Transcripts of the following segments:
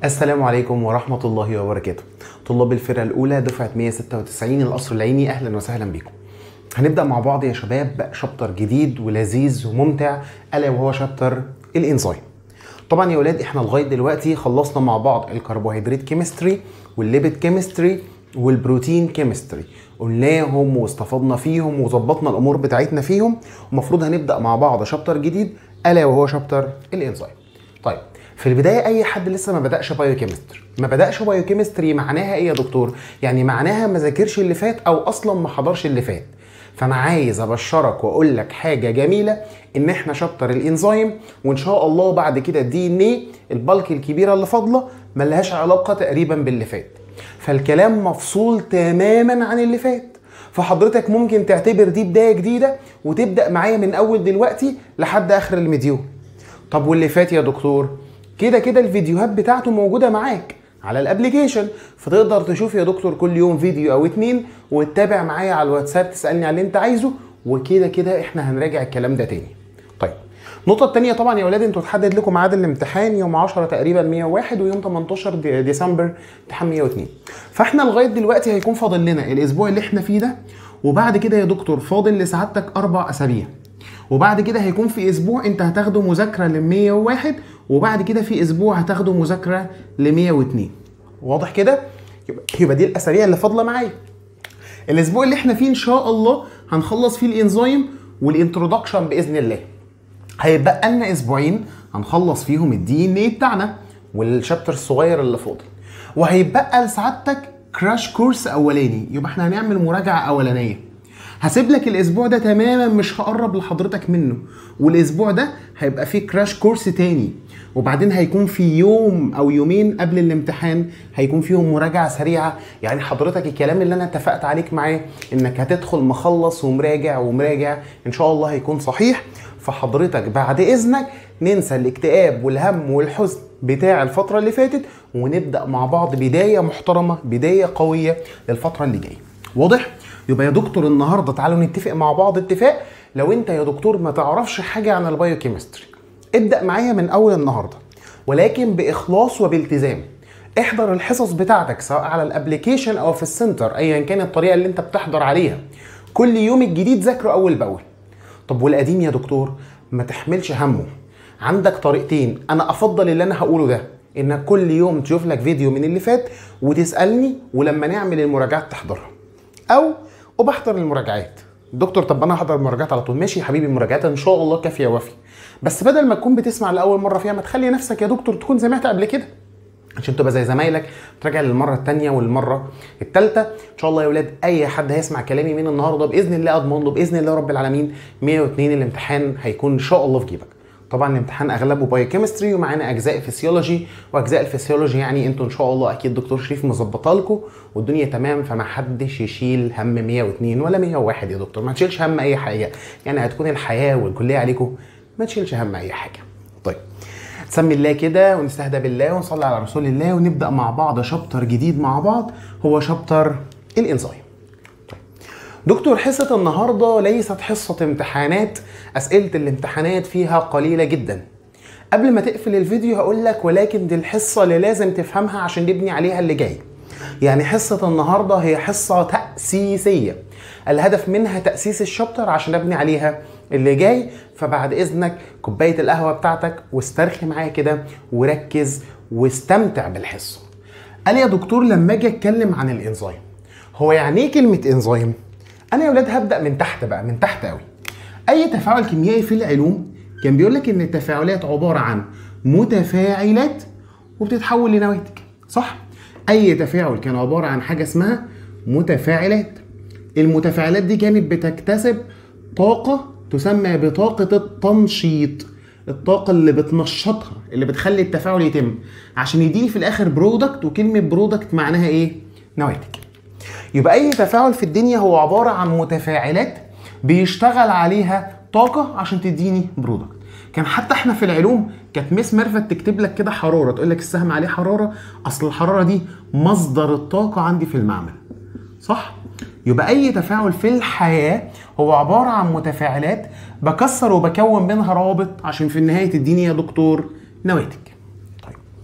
السلام عليكم ورحمة الله وبركاته طلاب الفرقة الأولى دفعة 196 القصر العيني أهلا وسهلا بكم هنبدأ مع بعض يا شباب شابتر جديد ولذيذ وممتع ألا وهو شابتر الإنزيم طبعا يا ولاد احنا لغاية دلوقتي خلصنا مع بعض الكربوهيدرات كيمستري والليبيد كيمستري والبروتين كيمستري قلناهم واستفدنا فيهم وظبطنا الامور بتاعتنا فيهم ومفروض هنبدا مع بعض شابتر جديد الا وهو شابتر الانزيم طيب في البدايه اي حد لسه ما بداش بايو كيمستري ما بداش بايو كيمستري معناها ايه يا دكتور يعني معناها ما ذاكرش اللي فات او اصلا ما حضرش اللي فات فانا عايز ابشرك واقول لك حاجه جميله ان احنا شابتر الانزيم وان شاء الله بعد كده الدي ان ايه البلك الكبيره اللي فاضله ملهاش علاقه تقريبا باللي فات فالكلام مفصول تماما عن اللي فات فحضرتك ممكن تعتبر دي بدايه جديده وتبدا معايا من اول دلوقتي لحد اخر المديول طب واللي فات يا دكتور كده كده الفيديوهات بتاعته موجوده معاك على الابليكيشن فتقدر تشوف يا دكتور كل يوم فيديو او اتنين وتتابع معايا على الواتساب تسالني على اللي انت عايزه وكده كده احنا هنراجع الكلام ده تاني طيب النقطة التانية طبعا يا ولاد انتوا تحدد لكم ميعاد الامتحان يوم 10 تقريبا 101 ويوم 18 دي- ديسمبر امتحان 102 فاحنا لغاية دلوقتي هيكون فاضل لنا الاسبوع اللي احنا فيه ده وبعد كده يا دكتور فاضل لسعادتك اربع اسابيع وبعد كده هيكون في اسبوع انت هتاخده مذاكره ل 101 وبعد كده في اسبوع هتاخده مذاكره ل 102 واضح كده يبقى يبقى دي الاسابيع اللي فاضله معايا الاسبوع اللي احنا فيه ان شاء الله هنخلص فيه الانزيم والانترودكشن باذن الله هيبقى لنا اسبوعين هنخلص فيهم الدي ان ايه بتاعنا والشابتر الصغير اللي فاضل وهيبقى لسعادتك كراش كورس اولاني يبقى احنا هنعمل مراجعه اولانيه هسيب لك الاسبوع ده تماما مش هقرب لحضرتك منه والاسبوع ده هيبقى فيه كراش كورس تاني وبعدين هيكون في يوم او يومين قبل الامتحان هيكون فيهم مراجعه سريعه يعني حضرتك الكلام اللي انا اتفقت عليك معاه انك هتدخل مخلص ومراجع ومراجع ان شاء الله هيكون صحيح فحضرتك بعد اذنك ننسى الاكتئاب والهم والحزن بتاع الفتره اللي فاتت ونبدا مع بعض بدايه محترمه بدايه قويه للفتره اللي جايه واضح يبقى يا دكتور النهارده تعالوا نتفق مع بعض اتفاق لو انت يا دكتور ما تعرفش حاجه عن البايوكيمستري ابدا معايا من اول النهارده ولكن باخلاص وبالتزام احضر الحصص بتاعتك سواء على الابليكيشن او في السنتر ايا كان الطريقه اللي انت بتحضر عليها كل يوم الجديد ذاكره اول باول طب والقديم يا دكتور ما تحملش همه عندك طريقتين انا افضل اللي انا هقوله ده انك كل يوم تشوف لك فيديو من اللي فات وتسالني ولما نعمل المراجعات تحضرها او وبحضر المراجعات دكتور طب انا هحضر المراجعات على طول ماشي يا حبيبي المراجعات ان شاء الله كافيه وافيه بس بدل ما تكون بتسمع لاول مره فيها ما تخلي نفسك يا دكتور تكون سمعت قبل كده عشان تبقى زي زمايلك تراجع للمره الثانيه والمره الثالثه ان شاء الله يا اولاد اي حد هيسمع كلامي من النهارده باذن الله اضمن له باذن الله رب العالمين 102 الامتحان هيكون ان شاء الله في جيبك طبعا الامتحان اغلبه بايوكيمستري ومعانا اجزاء فسيولوجي واجزاء الفسيولوجي يعني انتوا ان شاء الله اكيد دكتور شريف مظبطها لكم والدنيا تمام فما حدش يشيل هم 102 ولا 101 يا دكتور ما تشيلش هم اي حاجه يعني هتكون الحياه والكليه عليكم ما تشيلش هم اي حاجه طيب نسمي الله كده ونستهدى بالله ونصلي على رسول الله ونبدا مع بعض شابتر جديد مع بعض هو شابتر الانزيم دكتور حصة النهاردة ليست حصة امتحانات أسئلة الامتحانات فيها قليلة جدا قبل ما تقفل الفيديو هقول لك ولكن دي الحصة اللي لازم تفهمها عشان نبني عليها اللي جاي يعني حصة النهاردة هي حصة تأسيسية الهدف منها تأسيس الشابتر عشان أبني عليها اللي جاي فبعد إذنك كوباية القهوة بتاعتك واسترخي معايا كده وركز واستمتع بالحصة قال يا دكتور لما أجي أتكلم عن الإنزيم هو يعني إيه كلمة إنزيم؟ انا يا ولاد هبدا من تحت بقى من تحت قوي اي تفاعل كيميائي في العلوم كان بيقول لك ان التفاعلات عباره عن متفاعلات وبتتحول لنواتج صح اي تفاعل كان عباره عن حاجه اسمها متفاعلات المتفاعلات دي كانت بتكتسب طاقه تسمى بطاقه التنشيط الطاقة اللي بتنشطها اللي بتخلي التفاعل يتم عشان يديني في الآخر برودكت وكلمة برودكت معناها إيه؟ نواتج يبقى اي تفاعل في الدنيا هو عباره عن متفاعلات بيشتغل عليها طاقه عشان تديني برودكت كان حتى احنا في العلوم كانت ميس ميرفت تكتب لك كده حراره تقول لك السهم عليه حراره اصل الحراره دي مصدر الطاقه عندي في المعمل صح يبقى اي تفاعل في الحياه هو عباره عن متفاعلات بكسر وبكون بينها روابط عشان في النهايه تديني يا دكتور نواتج طيب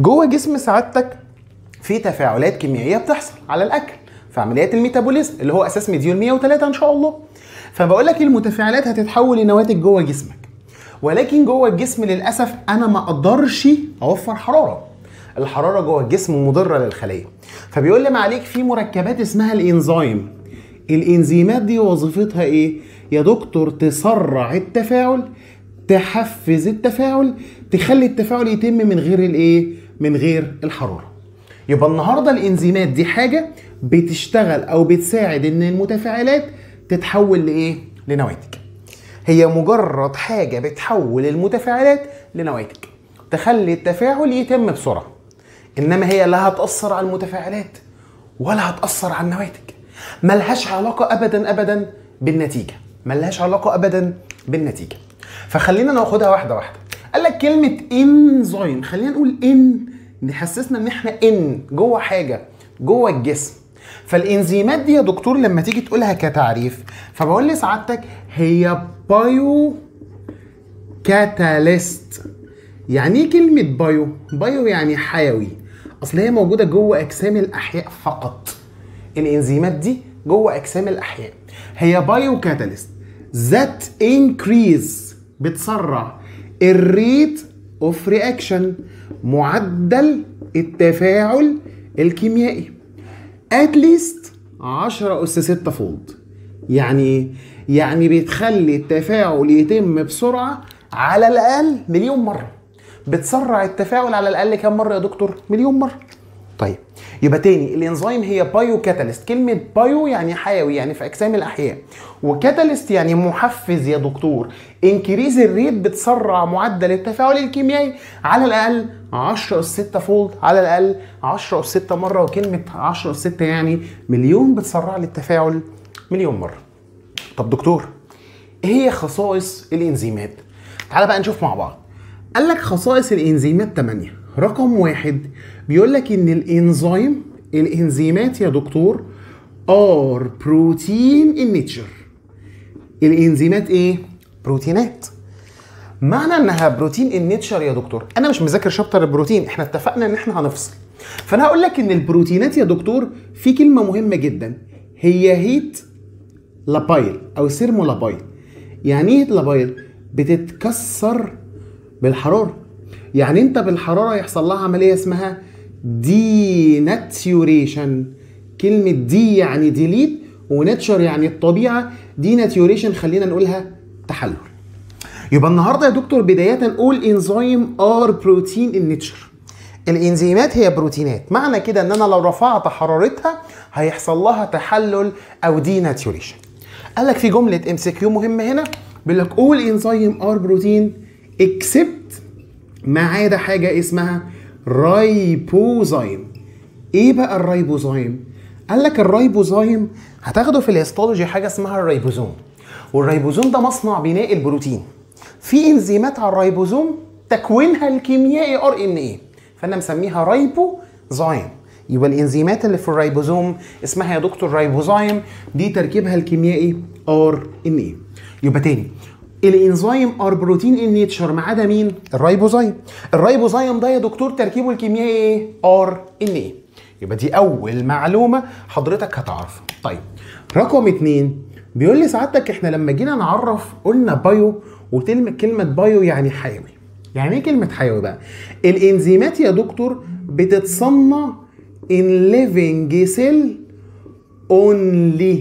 جوه جسم سعادتك في تفاعلات كيميائيه بتحصل على الاكل في عمليات الميتابوليزم اللي هو اساس مديول 103 ان شاء الله فبقول لك المتفاعلات هتتحول لنواتج جوه جسمك ولكن جوه الجسم للاسف انا ما اقدرش اوفر حراره الحراره جوه الجسم مضره للخليه فبيقول لي ما عليك في مركبات اسمها الانزيم الانزيمات دي وظيفتها ايه يا دكتور تسرع التفاعل تحفز التفاعل تخلي التفاعل يتم من غير الايه من غير الحراره يبقى النهارده الانزيمات دي حاجه بتشتغل او بتساعد ان المتفاعلات تتحول لايه لنواتج هي مجرد حاجه بتحول المتفاعلات لنواتج تخلي التفاعل يتم بسرعه انما هي لا هتاثر على المتفاعلات ولا هتاثر على النواتج ملهاش علاقه ابدا ابدا بالنتيجه ملهاش علاقه ابدا بالنتيجه فخلينا ناخدها واحده واحده قال لك كلمه انزيم خلينا نقول ان نحسسنا ان احنا ان جوه حاجه جوه الجسم فالانزيمات دي يا دكتور لما تيجي تقولها كتعريف فبقول لسعادتك هي بايو كاتاليست يعني ايه كلمة بايو؟ بايو يعني حيوي اصل هي موجودة جوه اجسام الاحياء فقط الانزيمات دي جوه اجسام الاحياء هي بايو كاتاليست ذات انكريز بتسرع الريت اوف رياكشن معدل التفاعل الكيميائي اتليست 10 اس 6 فولد يعني ايه؟ يعني بتخلي التفاعل يتم بسرعه على الاقل مليون مره بتسرع التفاعل على الاقل كام مره يا دكتور مليون مره طيب يبقى تاني الانزيم هي بايو كاتاليست كلمه بايو يعني حيوي يعني في اجسام الاحياء وكاتاليست يعني محفز يا دكتور انكريز الريت بتسرع معدل التفاعل الكيميائي على الاقل 10 اس 6 فولد على الاقل 10 اس 6 مره وكلمه 10 اس 6 يعني مليون بتسرع لي التفاعل مليون مره طب دكتور ايه هي خصائص الانزيمات تعال بقى نشوف مع بعض قال لك خصائص الانزيمات 8 رقم واحد بيقول لك ان الانزيم الانزيمات يا دكتور ار بروتين ان نيتشر الانزيمات ايه بروتينات معنى انها بروتين ان نيتشر يا دكتور انا مش مذاكر شابتر البروتين احنا اتفقنا ان احنا هنفصل فانا هقول لك ان البروتينات يا دكتور في كلمه مهمه جدا هي هيت لابايل او سيرمو لابايل يعني ايه لابايل بتتكسر بالحراره يعني انت بالحراره يحصل لها عمليه اسمها ديناتيوريشن كلمه دي يعني ديليت وناتشر يعني الطبيعه ديناتيوريشن خلينا نقولها تحلل يبقى النهارده يا دكتور بدايه نقول انزيم ار بروتين ان نيتشر الانزيمات هي بروتينات معنى كده ان انا لو رفعت حرارتها هيحصل لها تحلل او ديناتيوريشن قال لك في جمله ام سي كيو مهمه هنا بيقول لك اول انزيم ار بروتين اكسبت ما عدا حاجه اسمها رايبوزايم ايه بقى الرايبوزايم قال لك الرايبوزايم هتاخده في الهيستولوجي حاجه اسمها الرايبوزوم والرايبوزوم ده مصنع بناء البروتين في انزيمات على الرايبوزوم تكوينها الكيميائي ار ان ايه فانا مسميها رايبوزايم يبقى الانزيمات اللي في الرايبوزوم اسمها يا دكتور رايبوزايم دي تركيبها الكيميائي ار ان ايه يبقى تاني الانزيم ار بروتين ان نيتشر ما عدا مين الرايبوزايم الرايبوزايم ده يا دكتور تركيبه الكيميائي ايه ار ان ايه يبقى دي اول معلومه حضرتك هتعرفها طيب رقم اتنين بيقول لي سعادتك احنا لما جينا نعرف قلنا بايو وكلمه كلمه بايو يعني حيوي يعني ايه كلمه حيوي بقى الانزيمات يا دكتور بتتصنع in living cell only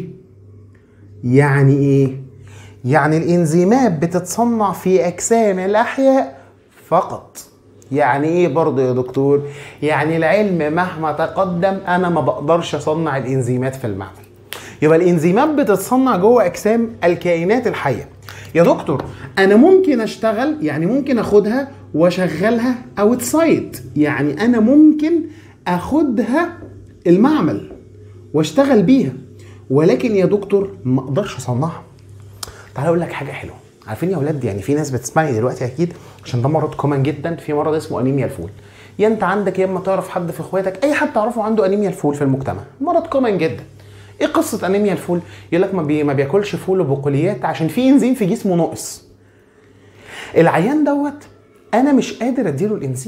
يعني ايه يعني الانزيمات بتتصنع في اجسام الاحياء فقط يعني ايه برضه يا دكتور يعني العلم مهما تقدم انا ما بقدرش اصنع الانزيمات في المعمل يبقى الانزيمات بتتصنع جوه اجسام الكائنات الحيه يا دكتور انا ممكن اشتغل يعني ممكن اخدها واشغلها اوت سايد يعني انا ممكن اخدها المعمل واشتغل بيها ولكن يا دكتور ما اقدرش اصنعها تعال اقول لك حاجه حلوه عارفين يا اولاد يعني في ناس بتسمعني دلوقتي اكيد عشان ده مرض كومن جدا في مرض اسمه انيميا الفول يا انت عندك يا اما تعرف حد في اخواتك اي حد تعرفه عنده انيميا الفول في المجتمع مرض كومن جدا ايه قصه انيميا الفول يقول لك ما, بي... ما بياكلش فول وبقوليات عشان في انزيم في جسمه ناقص العيان دوت انا مش قادر اديله الانزيم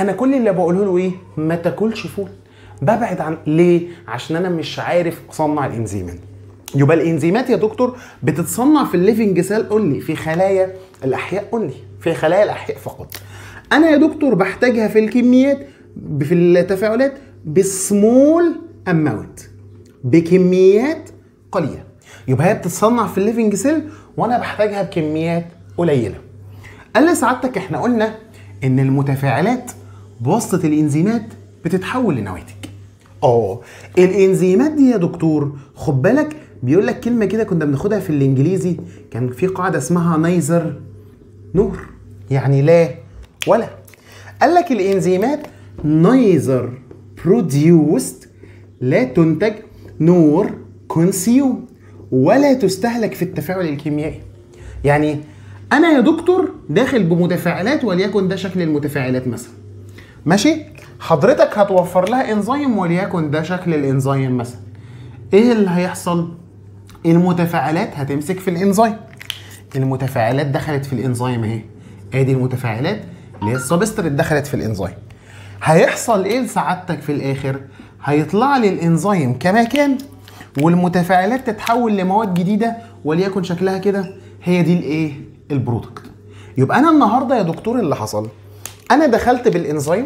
انا كل اللي بقوله له ايه ما تاكلش فول ببعد عن ليه عشان انا مش عارف اصنع الانزيمات يبقى الانزيمات يا دكتور بتتصنع في الليفنج سيل اونلي في خلايا الاحياء اونلي في خلايا الاحياء فقط انا يا دكتور بحتاجها في الكميات في التفاعلات بسمول اماونت بكميات قليله يبقى هي بتتصنع في الليفنج سيل وانا بحتاجها بكميات قليله قال لي سعادتك احنا قلنا ان المتفاعلات بواسطه الانزيمات بتتحول لنواتج اه الانزيمات دي يا دكتور خد بالك بيقول لك كلمه كده كنا بناخدها في الانجليزي كان في قاعده اسمها نايزر نور يعني لا ولا قال لك الانزيمات نايزر بروديوست لا تنتج نور كونسيوم ولا تستهلك في التفاعل الكيميائي يعني انا يا دكتور داخل بمتفاعلات وليكن ده شكل المتفاعلات مثلا ماشي حضرتك هتوفر لها انزيم وليكن ده شكل الانزيم مثلا ايه اللي هيحصل المتفاعلات هتمسك في الانزيم المتفاعلات دخلت في الانزيم اهي ادي المتفاعلات اللي هي السبستريت دخلت في الانزيم هيحصل ايه لسعادتك في الاخر هيطلع لي الانزيم كما كان والمتفاعلات تتحول لمواد جديده وليكن شكلها كده هي دي الايه البرودكت يبقى انا النهارده يا دكتور اللي حصل انا دخلت بالانزيم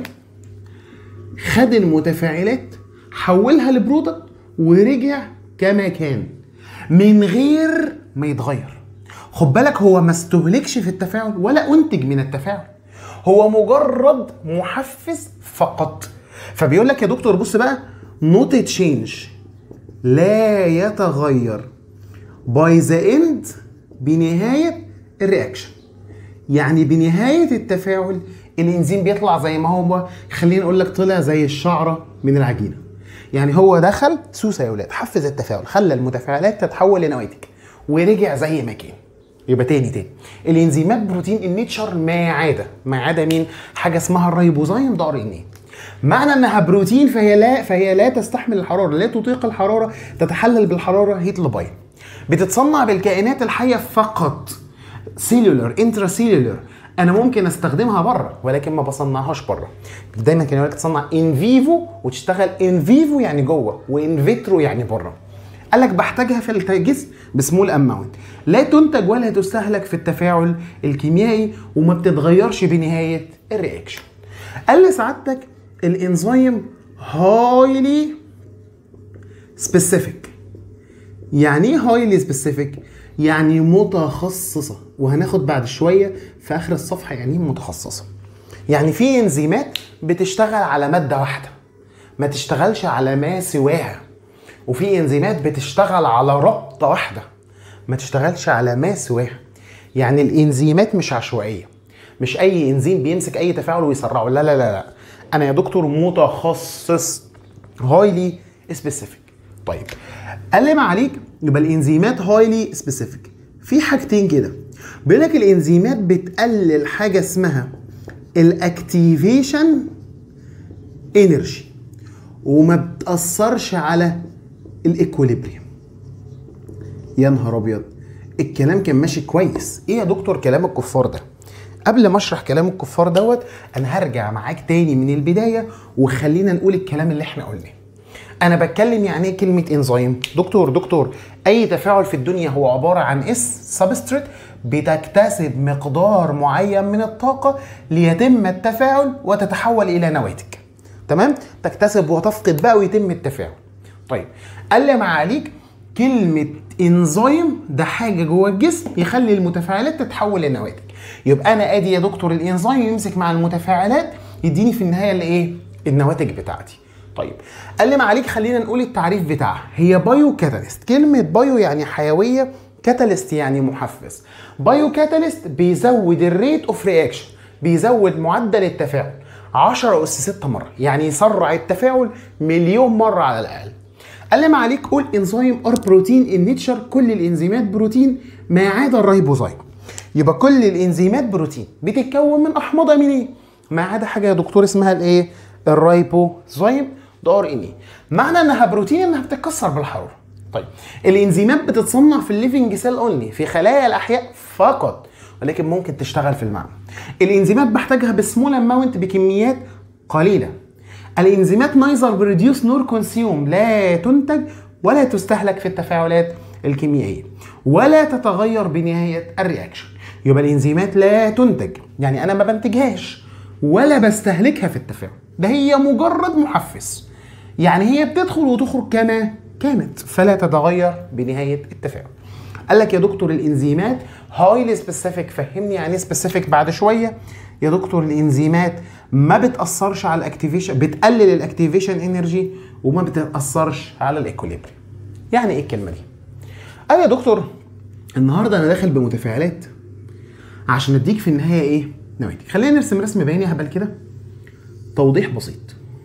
خد المتفاعلات حولها لبرودكت ورجع كما كان من غير ما يتغير خد بالك هو ما استهلكش في التفاعل ولا انتج من التفاعل هو مجرد محفز فقط فبيقول لك يا دكتور بص بقى نوت تشينج لا يتغير باي ذا اند بنهايه الرياكشن يعني بنهايه التفاعل الانزيم بيطلع زي ما هو خلينا نقول لك طلع زي الشعره من العجينه يعني هو دخل سوسه يا ولاد حفز التفاعل خلى المتفاعلات تتحول لنواتج ورجع زي ما كان يبقى تاني تاني الانزيمات بروتين النيتشر ما عدا ما عدا مين حاجه اسمها الريبوزايم ده ار ان ايه معنى انها بروتين فهي لا فهي لا تستحمل الحراره لا تطيق الحراره تتحلل بالحراره هيت لباين بتتصنع بالكائنات الحيه فقط سيلولر انترا سيلولر انا ممكن استخدمها بره ولكن ما بصنعهاش بره دايما كان يقول لك تصنع ان فيفو وتشتغل ان فيفو يعني جوه وان فيترو يعني بره قال لك بحتاجها في الجسم بسمول اماونت لا تنتج ولا تستهلك في التفاعل الكيميائي وما بتتغيرش بنهايه الرياكشن قال لي سعادتك الانزيم هايلي سبيسيفيك يعني ايه هايلي سبيسيفيك يعني متخصصه وهناخد بعد شويه في اخر الصفحه يعني ايه متخصصه يعني في انزيمات بتشتغل على ماده واحده ما تشتغلش على ما سواها وفي انزيمات بتشتغل على رابطه واحده ما تشتغلش على ما سواها يعني الانزيمات مش عشوائيه مش اي انزيم بيمسك اي تفاعل ويسرعه لا لا لا لا انا يا دكتور متخصص هايلي سبيسيفيك طيب قال لي ما عليك يبقى الانزيمات هايلي سبيسيفيك في حاجتين كده بيقول لك الانزيمات بتقلل حاجه اسمها الاكتيفيشن انرجي وما بتاثرش على الايكوليبريم يا نهار ابيض الكلام كان ماشي كويس ايه يا دكتور كلام الكفار ده قبل ما اشرح كلام الكفار دوت انا هرجع معاك تاني من البدايه وخلينا نقول الكلام اللي احنا قلناه انا بتكلم يعني ايه كلمه انزيم دكتور دكتور اي تفاعل في الدنيا هو عباره عن اس سبستريت بتكتسب مقدار معين من الطاقه ليتم التفاعل وتتحول الى نواتج تمام تكتسب وتفقد بقى ويتم التفاعل طيب قال لي معاليك كلمة انزيم ده حاجة جوه الجسم يخلي المتفاعلات تتحول لنواتج يبقى انا ادي يا دكتور الانزيم يمسك مع المتفاعلات يديني في النهاية الايه النواتج بتاعتي طيب قال لي معاليك خلينا نقول التعريف بتاعها هي بايو كاتاليست كلمة بايو يعني حيوية كاتاليست يعني محفز بايو كاتاليست بيزود الريت اوف رياكشن بيزود معدل التفاعل 10 اس 6 مرة يعني يسرع التفاعل مليون مرة على الاقل قال لي ما عليك قول انزيم ار بروتين ان نيتشر كل الانزيمات بروتين ما عدا الريبوزايم يبقى كل الانزيمات بروتين بتتكون من احماض امينيه ما عدا حاجه يا دكتور اسمها الايه الريبوزايم ده ار ان اي معنى انها بروتين انها بتتكسر بالحراره طيب الانزيمات بتتصنع في الليفنج سيل اونلي في خلايا الاحياء فقط ولكن ممكن تشتغل في المعمل الانزيمات بحتاجها بسمول اماونت بكميات قليلة الانزيمات نايزر بريديوس نور كونسيوم لا تنتج ولا تستهلك في التفاعلات الكيميائية ولا تتغير بنهاية الرياكشن يبقى الانزيمات لا تنتج يعني انا ما بنتجهاش ولا بستهلكها في التفاعل ده هي مجرد محفز يعني هي بتدخل وتخرج كما كانت فلا تتغير بنهاية التفاعل قال لك يا دكتور الانزيمات هايلي سبيسيفيك فهمني يعني سبيسيفيك بعد شويه يا دكتور الانزيمات ما بتاثرش على الاكتيفيشن بتقلل الاكتيفيشن انرجي وما بتاثرش على الايكوليبريم يعني ايه الكلمه دي قال يا دكتور النهارده انا داخل بمتفاعلات عشان اديك في النهايه ايه نواتج خلينا نرسم رسم بياني هبل كده توضيح بسيط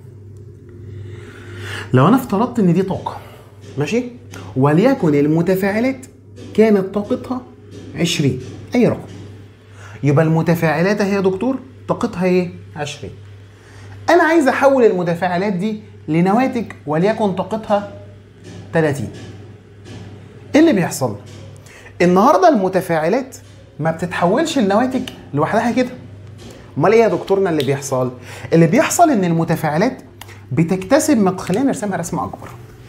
لو انا افترضت ان دي طاقه ماشي وليكن المتفاعلات كانت طاقتها 20 اي رقم يبقى المتفاعلات اهي يا دكتور طاقتها ايه 20 انا عايز احول المتفاعلات دي لنواتج وليكن طاقتها 30 ايه اللي بيحصل النهارده المتفاعلات ما بتتحولش لنواتج لوحدها كده امال ايه يا دكتورنا اللي بيحصل اللي بيحصل ان المتفاعلات بتكتسب مق... خلينا نرسمها رسمه اكبر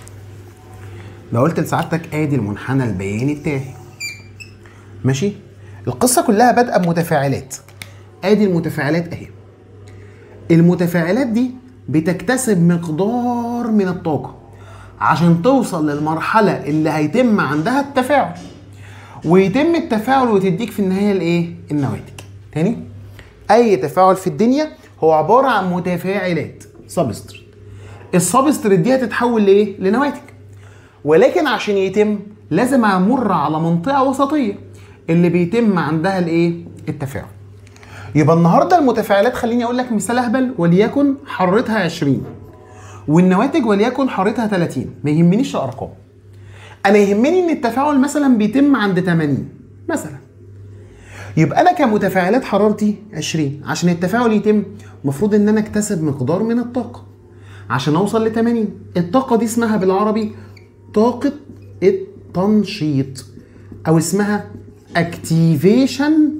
لو قلت لسعادتك ادي المنحنى البياني بتاعي ماشي القصه كلها بادئه بمتفاعلات ادي المتفاعلات اهي المتفاعلات دي بتكتسب مقدار من الطاقه عشان توصل للمرحله اللي هيتم عندها التفاعل ويتم التفاعل وتديك في النهايه الايه النواتج تاني اي تفاعل في الدنيا هو عباره عن متفاعلات سبستريت السبستريت دي هتتحول لايه لنواتج ولكن عشان يتم لازم امر على منطقه وسطيه اللي بيتم عندها الايه التفاعل يبقى النهارده المتفاعلات خليني اقول لك مثال اهبل وليكن حرارتها 20 والنواتج وليكن حرارتها 30 ما يهمنيش الارقام انا يهمني ان التفاعل مثلا بيتم عند 80 مثلا يبقى انا كمتفاعلات حرارتي 20 عشان التفاعل يتم المفروض ان انا اكتسب مقدار من الطاقه عشان اوصل ل 80 الطاقه دي اسمها بالعربي طاقه التنشيط او اسمها اكتيفيشن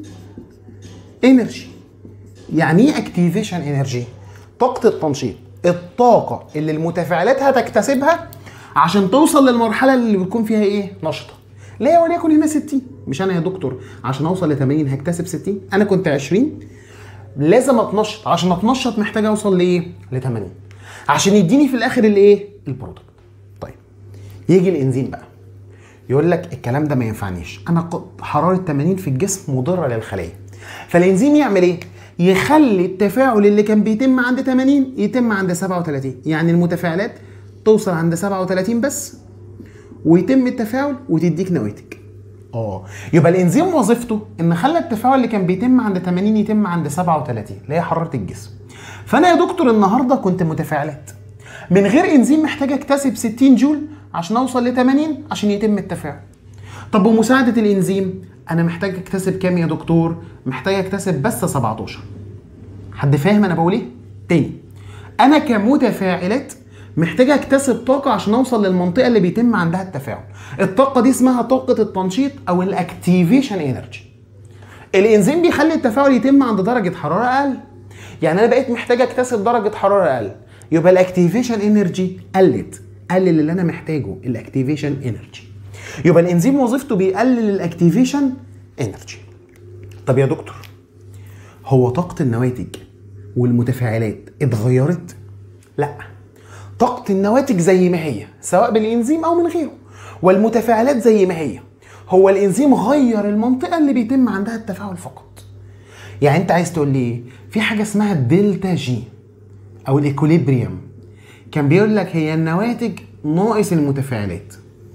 انرجي يعني ايه اكتيفيشن انرجي طاقه التنشيط الطاقه اللي المتفاعلات هتكتسبها عشان توصل للمرحله اللي بتكون فيها ايه نشطه لا وليكن هنا 60 مش انا يا دكتور عشان اوصل ل 80 هكتسب 60 انا كنت 20 لازم اتنشط عشان اتنشط محتاج اوصل لايه ل 80 عشان يديني في الاخر الايه البرودكت طيب يجي الانزيم بقى يقول لك الكلام ده ما ينفعنيش انا حراره 80 في الجسم مضره للخلايا فالانزيم يعمل ايه يخلي التفاعل اللي كان بيتم عند 80 يتم عند 37 يعني المتفاعلات توصل عند 37 بس ويتم التفاعل وتديك نواتج اه يبقى الانزيم وظيفته ان خلى التفاعل اللي كان بيتم عند 80 يتم عند 37 اللي هي حراره الجسم فانا يا دكتور النهارده كنت متفاعلات من غير انزيم محتاج اكتسب 60 جول عشان اوصل ل 80 عشان يتم التفاعل طب بمساعده الانزيم انا محتاج اكتسب كام يا دكتور محتاج اكتسب بس 17 حد فاهم انا بقول ايه تاني انا كمتفاعلات محتاج اكتسب طاقة عشان اوصل للمنطقة اللي بيتم عندها التفاعل. الطاقة دي اسمها طاقة التنشيط او الاكتيفيشن انرجي. الانزيم بيخلي التفاعل يتم عند درجة حرارة اقل. يعني انا بقيت محتاج اكتسب درجة حرارة اقل. يبقى الاكتيفيشن انرجي قلت. قلل اللي انا محتاجه الاكتيفيشن انرجي. يبقى الانزيم وظيفته بيقلل الاكتيفيشن انرجي. طب يا دكتور هو طاقة النواتج والمتفاعلات اتغيرت؟ لا طاقة النواتج زي ما هي سواء بالإنزيم أو من غيره والمتفاعلات زي ما هي هو الإنزيم غير المنطقة اللي بيتم عندها التفاعل فقط يعني أنت عايز تقول لي إيه؟ في حاجة اسمها الدلتا جي أو الإكوليبريم كان بيقول لك هي النواتج ناقص المتفاعلات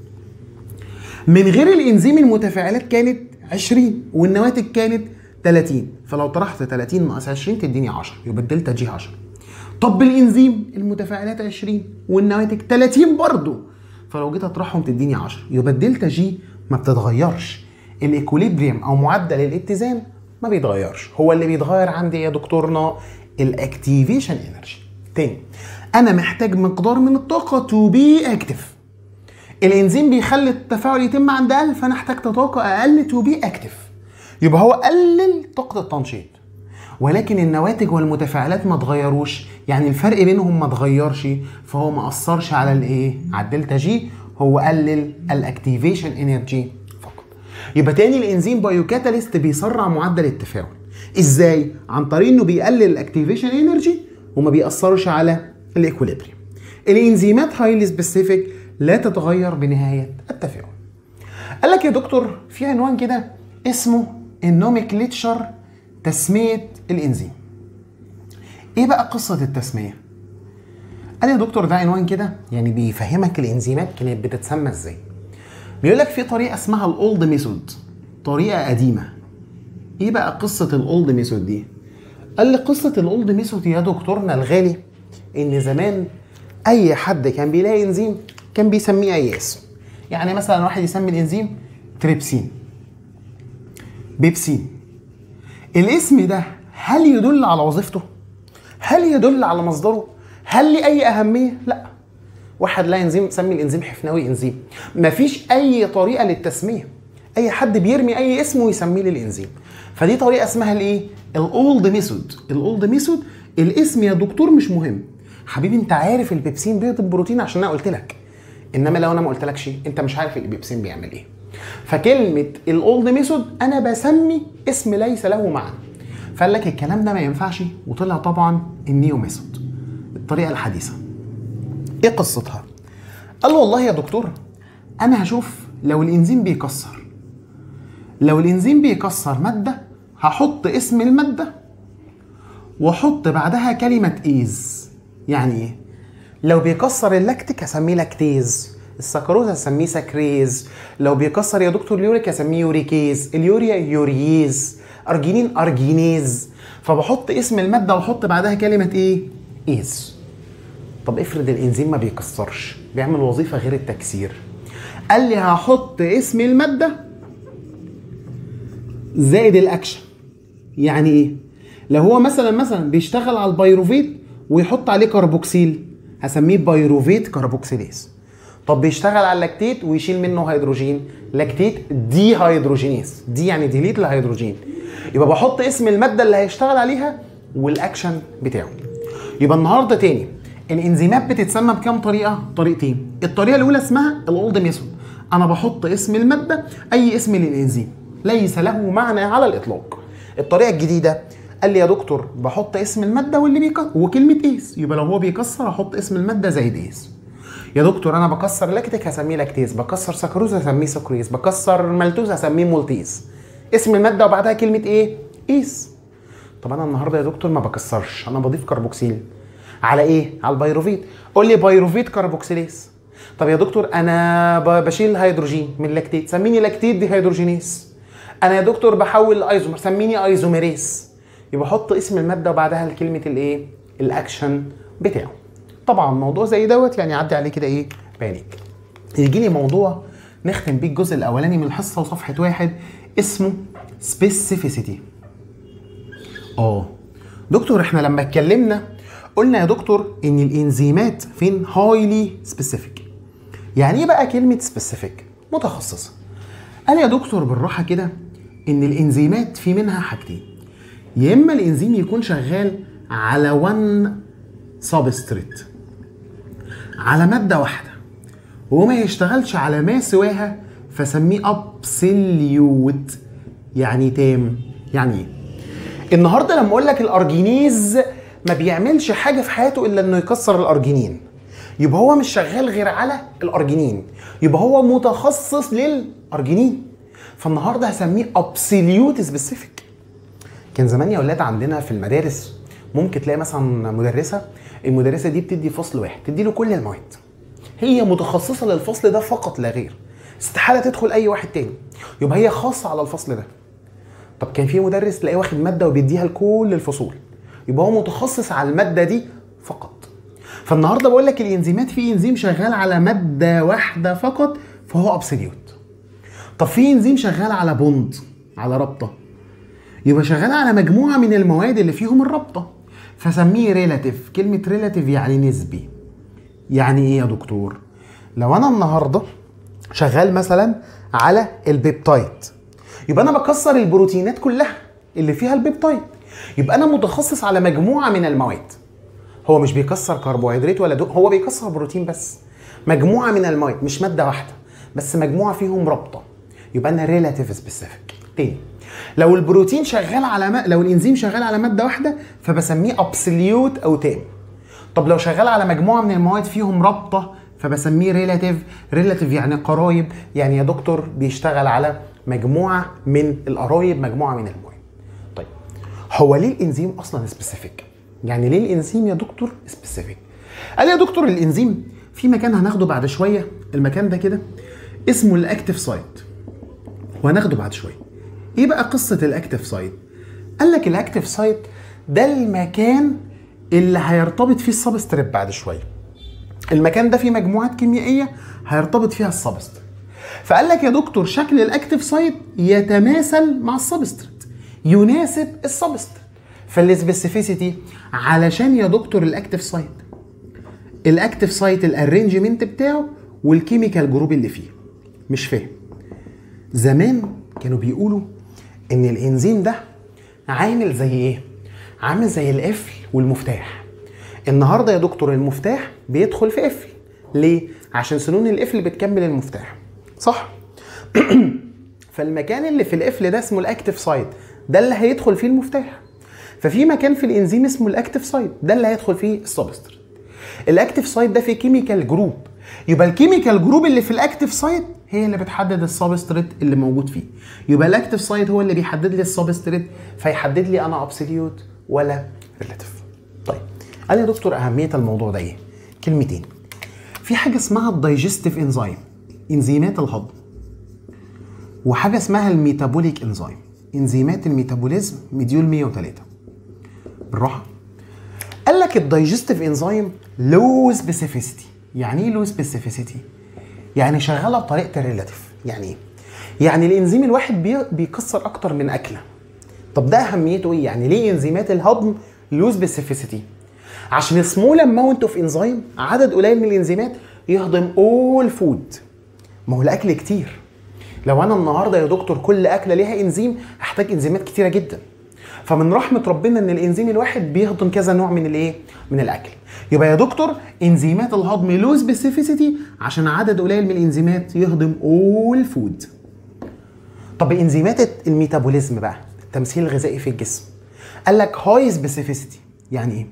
من غير الإنزيم المتفاعلات كانت 20 والنواتج كانت 30 فلو طرحت 30 ناقص 20 تديني 10 يبقى الدلتا جي 10 طب بالانزيم المتفاعلات 20 والنواتج 30 برضه فلو جيت اطرحهم تديني 10 يبقى الدلتا جي ما بتتغيرش الايكوليبريم او معدل الاتزان ما بيتغيرش هو اللي بيتغير عندي يا دكتورنا الاكتيفيشن انرجي تاني انا محتاج مقدار من الطاقه تو بي اكتف الانزيم بيخلي التفاعل يتم عند اقل فانا احتجت طاقه اقل تو بي اكتف يبقى هو قلل طاقه التنشيط ولكن النواتج والمتفاعلات ما اتغيروش يعني الفرق بينهم ما اتغيرش فهو ما اثرش على الايه على الدلتا جي هو قلل الاكتيفيشن انرجي فقط يبقى تاني الانزيم بايوكاتاليست بيسرع معدل التفاعل ازاي عن طريق انه بيقلل الاكتيفيشن انرجي وما بيأثرش على الايكوليبريم الانزيمات هايلي سبيسيفيك لا تتغير بنهايه التفاعل قال لك يا دكتور في عنوان كده اسمه النوميكليتشر تسميه الانزيم ايه بقى قصه التسميه قال يا دكتور ده عنوان كده يعني بيفهمك الانزيمات كانت بتتسمى ازاي بيقول لك في طريقه اسمها الاولد ميثود طريقه قديمه ايه بقى قصه الاولد ميثود دي قال لي قصه الاولد ميثود يا دكتورنا الغالي ان زمان اي حد كان بيلاقي انزيم كان بيسميه اي اسم يعني مثلا واحد يسمي الانزيم تريبسين بيبسين الاسم ده هل يدل على وظيفته هل يدل على مصدره هل ليه اي اهميه لا واحد لا انزيم سمي الانزيم حفناوي انزيم مفيش اي طريقه للتسميه اي حد بيرمي اي اسم ويسميه للانزيم فدي طريقه اسمها الايه الاولد ميثود الاولد ميثود الاسم يا دكتور مش مهم حبيبي انت عارف البيبسين بيهضم بروتين عشان انا قلت لك انما لو انا ما قلتلكش انت مش عارف البيبسين بيعمل ايه فكلمه الاولد ميثود انا بسمي اسم ليس له معنى فقال لك الكلام ده ما ينفعش وطلع طبعا النيو ميثود الطريقه الحديثه ايه قصتها قال له والله يا دكتور انا هشوف لو الانزيم بيكسر لو الانزيم بيكسر ماده هحط اسم الماده واحط بعدها كلمه ايز يعني ايه لو بيكسر اللاكتيك هسميه لاكتيز السكروز هسميه سكريز لو بيكسر يا دكتور اليوريك هسميه يوريكيز اليوريا يورييز ارجينين ارجينيز فبحط اسم الماده واحط بعدها كلمه ايه ايز طب افرض الانزيم ما بيكسرش بيعمل وظيفه غير التكسير قال لي هحط اسم الماده زائد الاكشن يعني ايه لو هو مثلا مثلا بيشتغل على البيروفيت ويحط عليه كربوكسيل هسميه بايروفيت كربوكسيليز طب بيشتغل على اللاكتيت ويشيل منه هيدروجين لاكتيت دي هيدروجينيز دي يعني ديليت الهيدروجين يبقى بحط اسم الماده اللي هيشتغل عليها والاكشن بتاعه يبقى النهارده تاني الانزيمات بتتسمى بكام طريقه طريقتين الطريقه الاولى اسمها الاولد ميثود انا بحط اسم الماده اي اسم للانزيم ليس له معنى على الاطلاق الطريقه الجديده قال لي يا دكتور بحط اسم الماده واللي بيكسر وكلمه ايس يبقى لو هو بيكسر احط اسم الماده زائد ايس يا دكتور انا بكسر لاكتيك هسميه لاكتيز بكسر سكروز هسميه سكريز بكسر مالتوز هسميه مولتيز اسم الماده وبعدها كلمه ايه ايس طب انا النهارده يا دكتور ما بكسرش انا بضيف كربوكسيل على ايه على البيروفيت قول لي بيروفيت كربوكسيليز طب يا دكتور انا بشيل هيدروجين من لاكتيت سميني لاكتيت دي هيدروجينيز انا يا دكتور بحول ايزومر سميني ايزوميريز يبقى حط اسم الماده وبعدها كلمه الايه الاكشن بتاعه طبعا موضوع زي دوت يعني عدي عليه كده ايه بانيك يجي لي موضوع نختم بيه الجزء الاولاني من الحصه وصفحه واحد اسمه سبيسيفيسيتي اه دكتور احنا لما اتكلمنا قلنا يا دكتور ان الانزيمات فين هايلي سبيسيفيك يعني ايه بقى كلمه سبيسيفيك متخصصه قال يا دكتور بالراحه كده ان الانزيمات في منها حاجتين يا اما الانزيم يكون شغال على 1 سبستريت على ماده واحده وما يشتغلش على ما سواها فسميه ابسليوت يعني تام يعني ايه النهارده لما اقول لك الارجينيز ما بيعملش حاجه في حياته الا انه يكسر الارجينين يبقى هو مش شغال غير على الارجينين يبقى هو متخصص للارجينين فالنهارده هسميه ابسوليوت سبيسيفيك كان زمان يا اولاد عندنا في المدارس ممكن تلاقي مثلا مدرسه المدرسه دي بتدي فصل واحد تدي له كل المواد هي متخصصه للفصل ده فقط لا غير استحاله تدخل اي واحد تاني يبقى هي خاصه على الفصل ده طب كان في مدرس تلاقيه واخد ماده وبيديها لكل الفصول يبقى هو متخصص على الماده دي فقط فالنهارده بقول لك الانزيمات في انزيم شغال على ماده واحده فقط فهو ابسوليوت طب في انزيم شغال على بوند على رابطه يبقى شغال على مجموعه من المواد اللي فيهم الرابطه فسميه ريلاتيف كلمه ريلاتيف يعني نسبي يعني ايه يا دكتور لو انا النهارده شغال مثلا على البيبتايد يبقى انا بكسر البروتينات كلها اللي فيها البيبتايد يبقى انا متخصص على مجموعه من المواد هو مش بيكسر كربوهيدرات ولا دو هو بيكسر بروتين بس مجموعه من المواد مش ماده واحده بس مجموعه فيهم رابطه يبقى انا ريلاتيف سبيسيفيك تاني لو البروتين شغال على ما... لو الانزيم شغال على ماده واحده فبسميه ابسوليوت او تام طب لو شغال على مجموعه من المواد فيهم رابطه فبسميه ريلاتيف ريلاتيف يعني قرايب يعني يا دكتور بيشتغل على مجموعه من القرايب مجموعه من المواد طيب هو ليه الانزيم اصلا سبيسيفيك يعني ليه الانزيم يا دكتور سبيسيفيك قال يا دكتور الانزيم في مكان هناخده بعد شويه المكان ده كده اسمه الاكتيف سايت وهناخده بعد شويه ايه بقى قصه الاكتيف سايت قال لك الاكتيف سايت ده المكان اللي هيرتبط فيه السبستريت بعد شويه المكان ده فيه مجموعات كيميائيه هيرتبط فيها السبستريت فقال لك يا دكتور شكل الاكتيف سايت يتماثل مع السبستريت يناسب السبستريت فالسبيسيفيسيتي علشان يا دكتور الاكتيف سايت الاكتيف سايت الارينجمنت بتاعه والكيميكال جروب اللي فيه مش فاهم زمان كانوا بيقولوا ان الانزيم ده عامل زي ايه عامل زي القفل والمفتاح النهارده يا دكتور المفتاح بيدخل في قفل ليه عشان سنون القفل بتكمل المفتاح صح فالمكان اللي في القفل ده اسمه الاكتيف سايت ده اللي هيدخل فيه المفتاح ففي مكان في الانزيم اسمه الاكتيف سايت ده اللي هيدخل فيه السبستر الاكتيف سايت ده فيه كيميكال جروب يبقى الكيميكال جروب اللي في الاكتيف سايت هي اللي بتحدد السبستريت اللي موجود فيه يبقى الاكتيف سايت هو اللي بيحدد لي السبستريت فيحدد لي انا ابسوليوت ولا ريلاتيف طيب قال يا دكتور اهميه الموضوع ده ايه كلمتين في حاجه اسمها الدايجستيف انزيم انزيمات الهضم وحاجه اسمها الميتابوليك انزيم انزيمات الميتابوليزم مديول 103 بالراحه قال لك الدايجستيف انزيم لو سبيسيفيسيتي يعني ايه لو سبيسيفيسيتي يعني شغاله بطريقه الريلاتيف يعني ايه يعني الانزيم الواحد بي- بيكسر اكتر من اكله طب ده اهميته ايه يعني ليه انزيمات الهضم لو سبيسيفيسيتي عشان سمول اماونت اوف انزيم عدد قليل من الانزيمات يهضم اول فود ما هو الاكل كتير لو انا النهارده يا دكتور كل اكله ليها انزيم هحتاج انزيمات كتيره جدا فمن رحمه ربنا ان الانزيم الواحد بيهضم كذا نوع من الايه من الاكل يبقى يا دكتور انزيمات الهضم له سبيسيفيسيتي عشان عدد قليل من الانزيمات يهضم اول فود طب انزيمات الميتابوليزم بقى التمثيل الغذائي في الجسم قال لك هاي سبيسيفيسيتي يعني ايه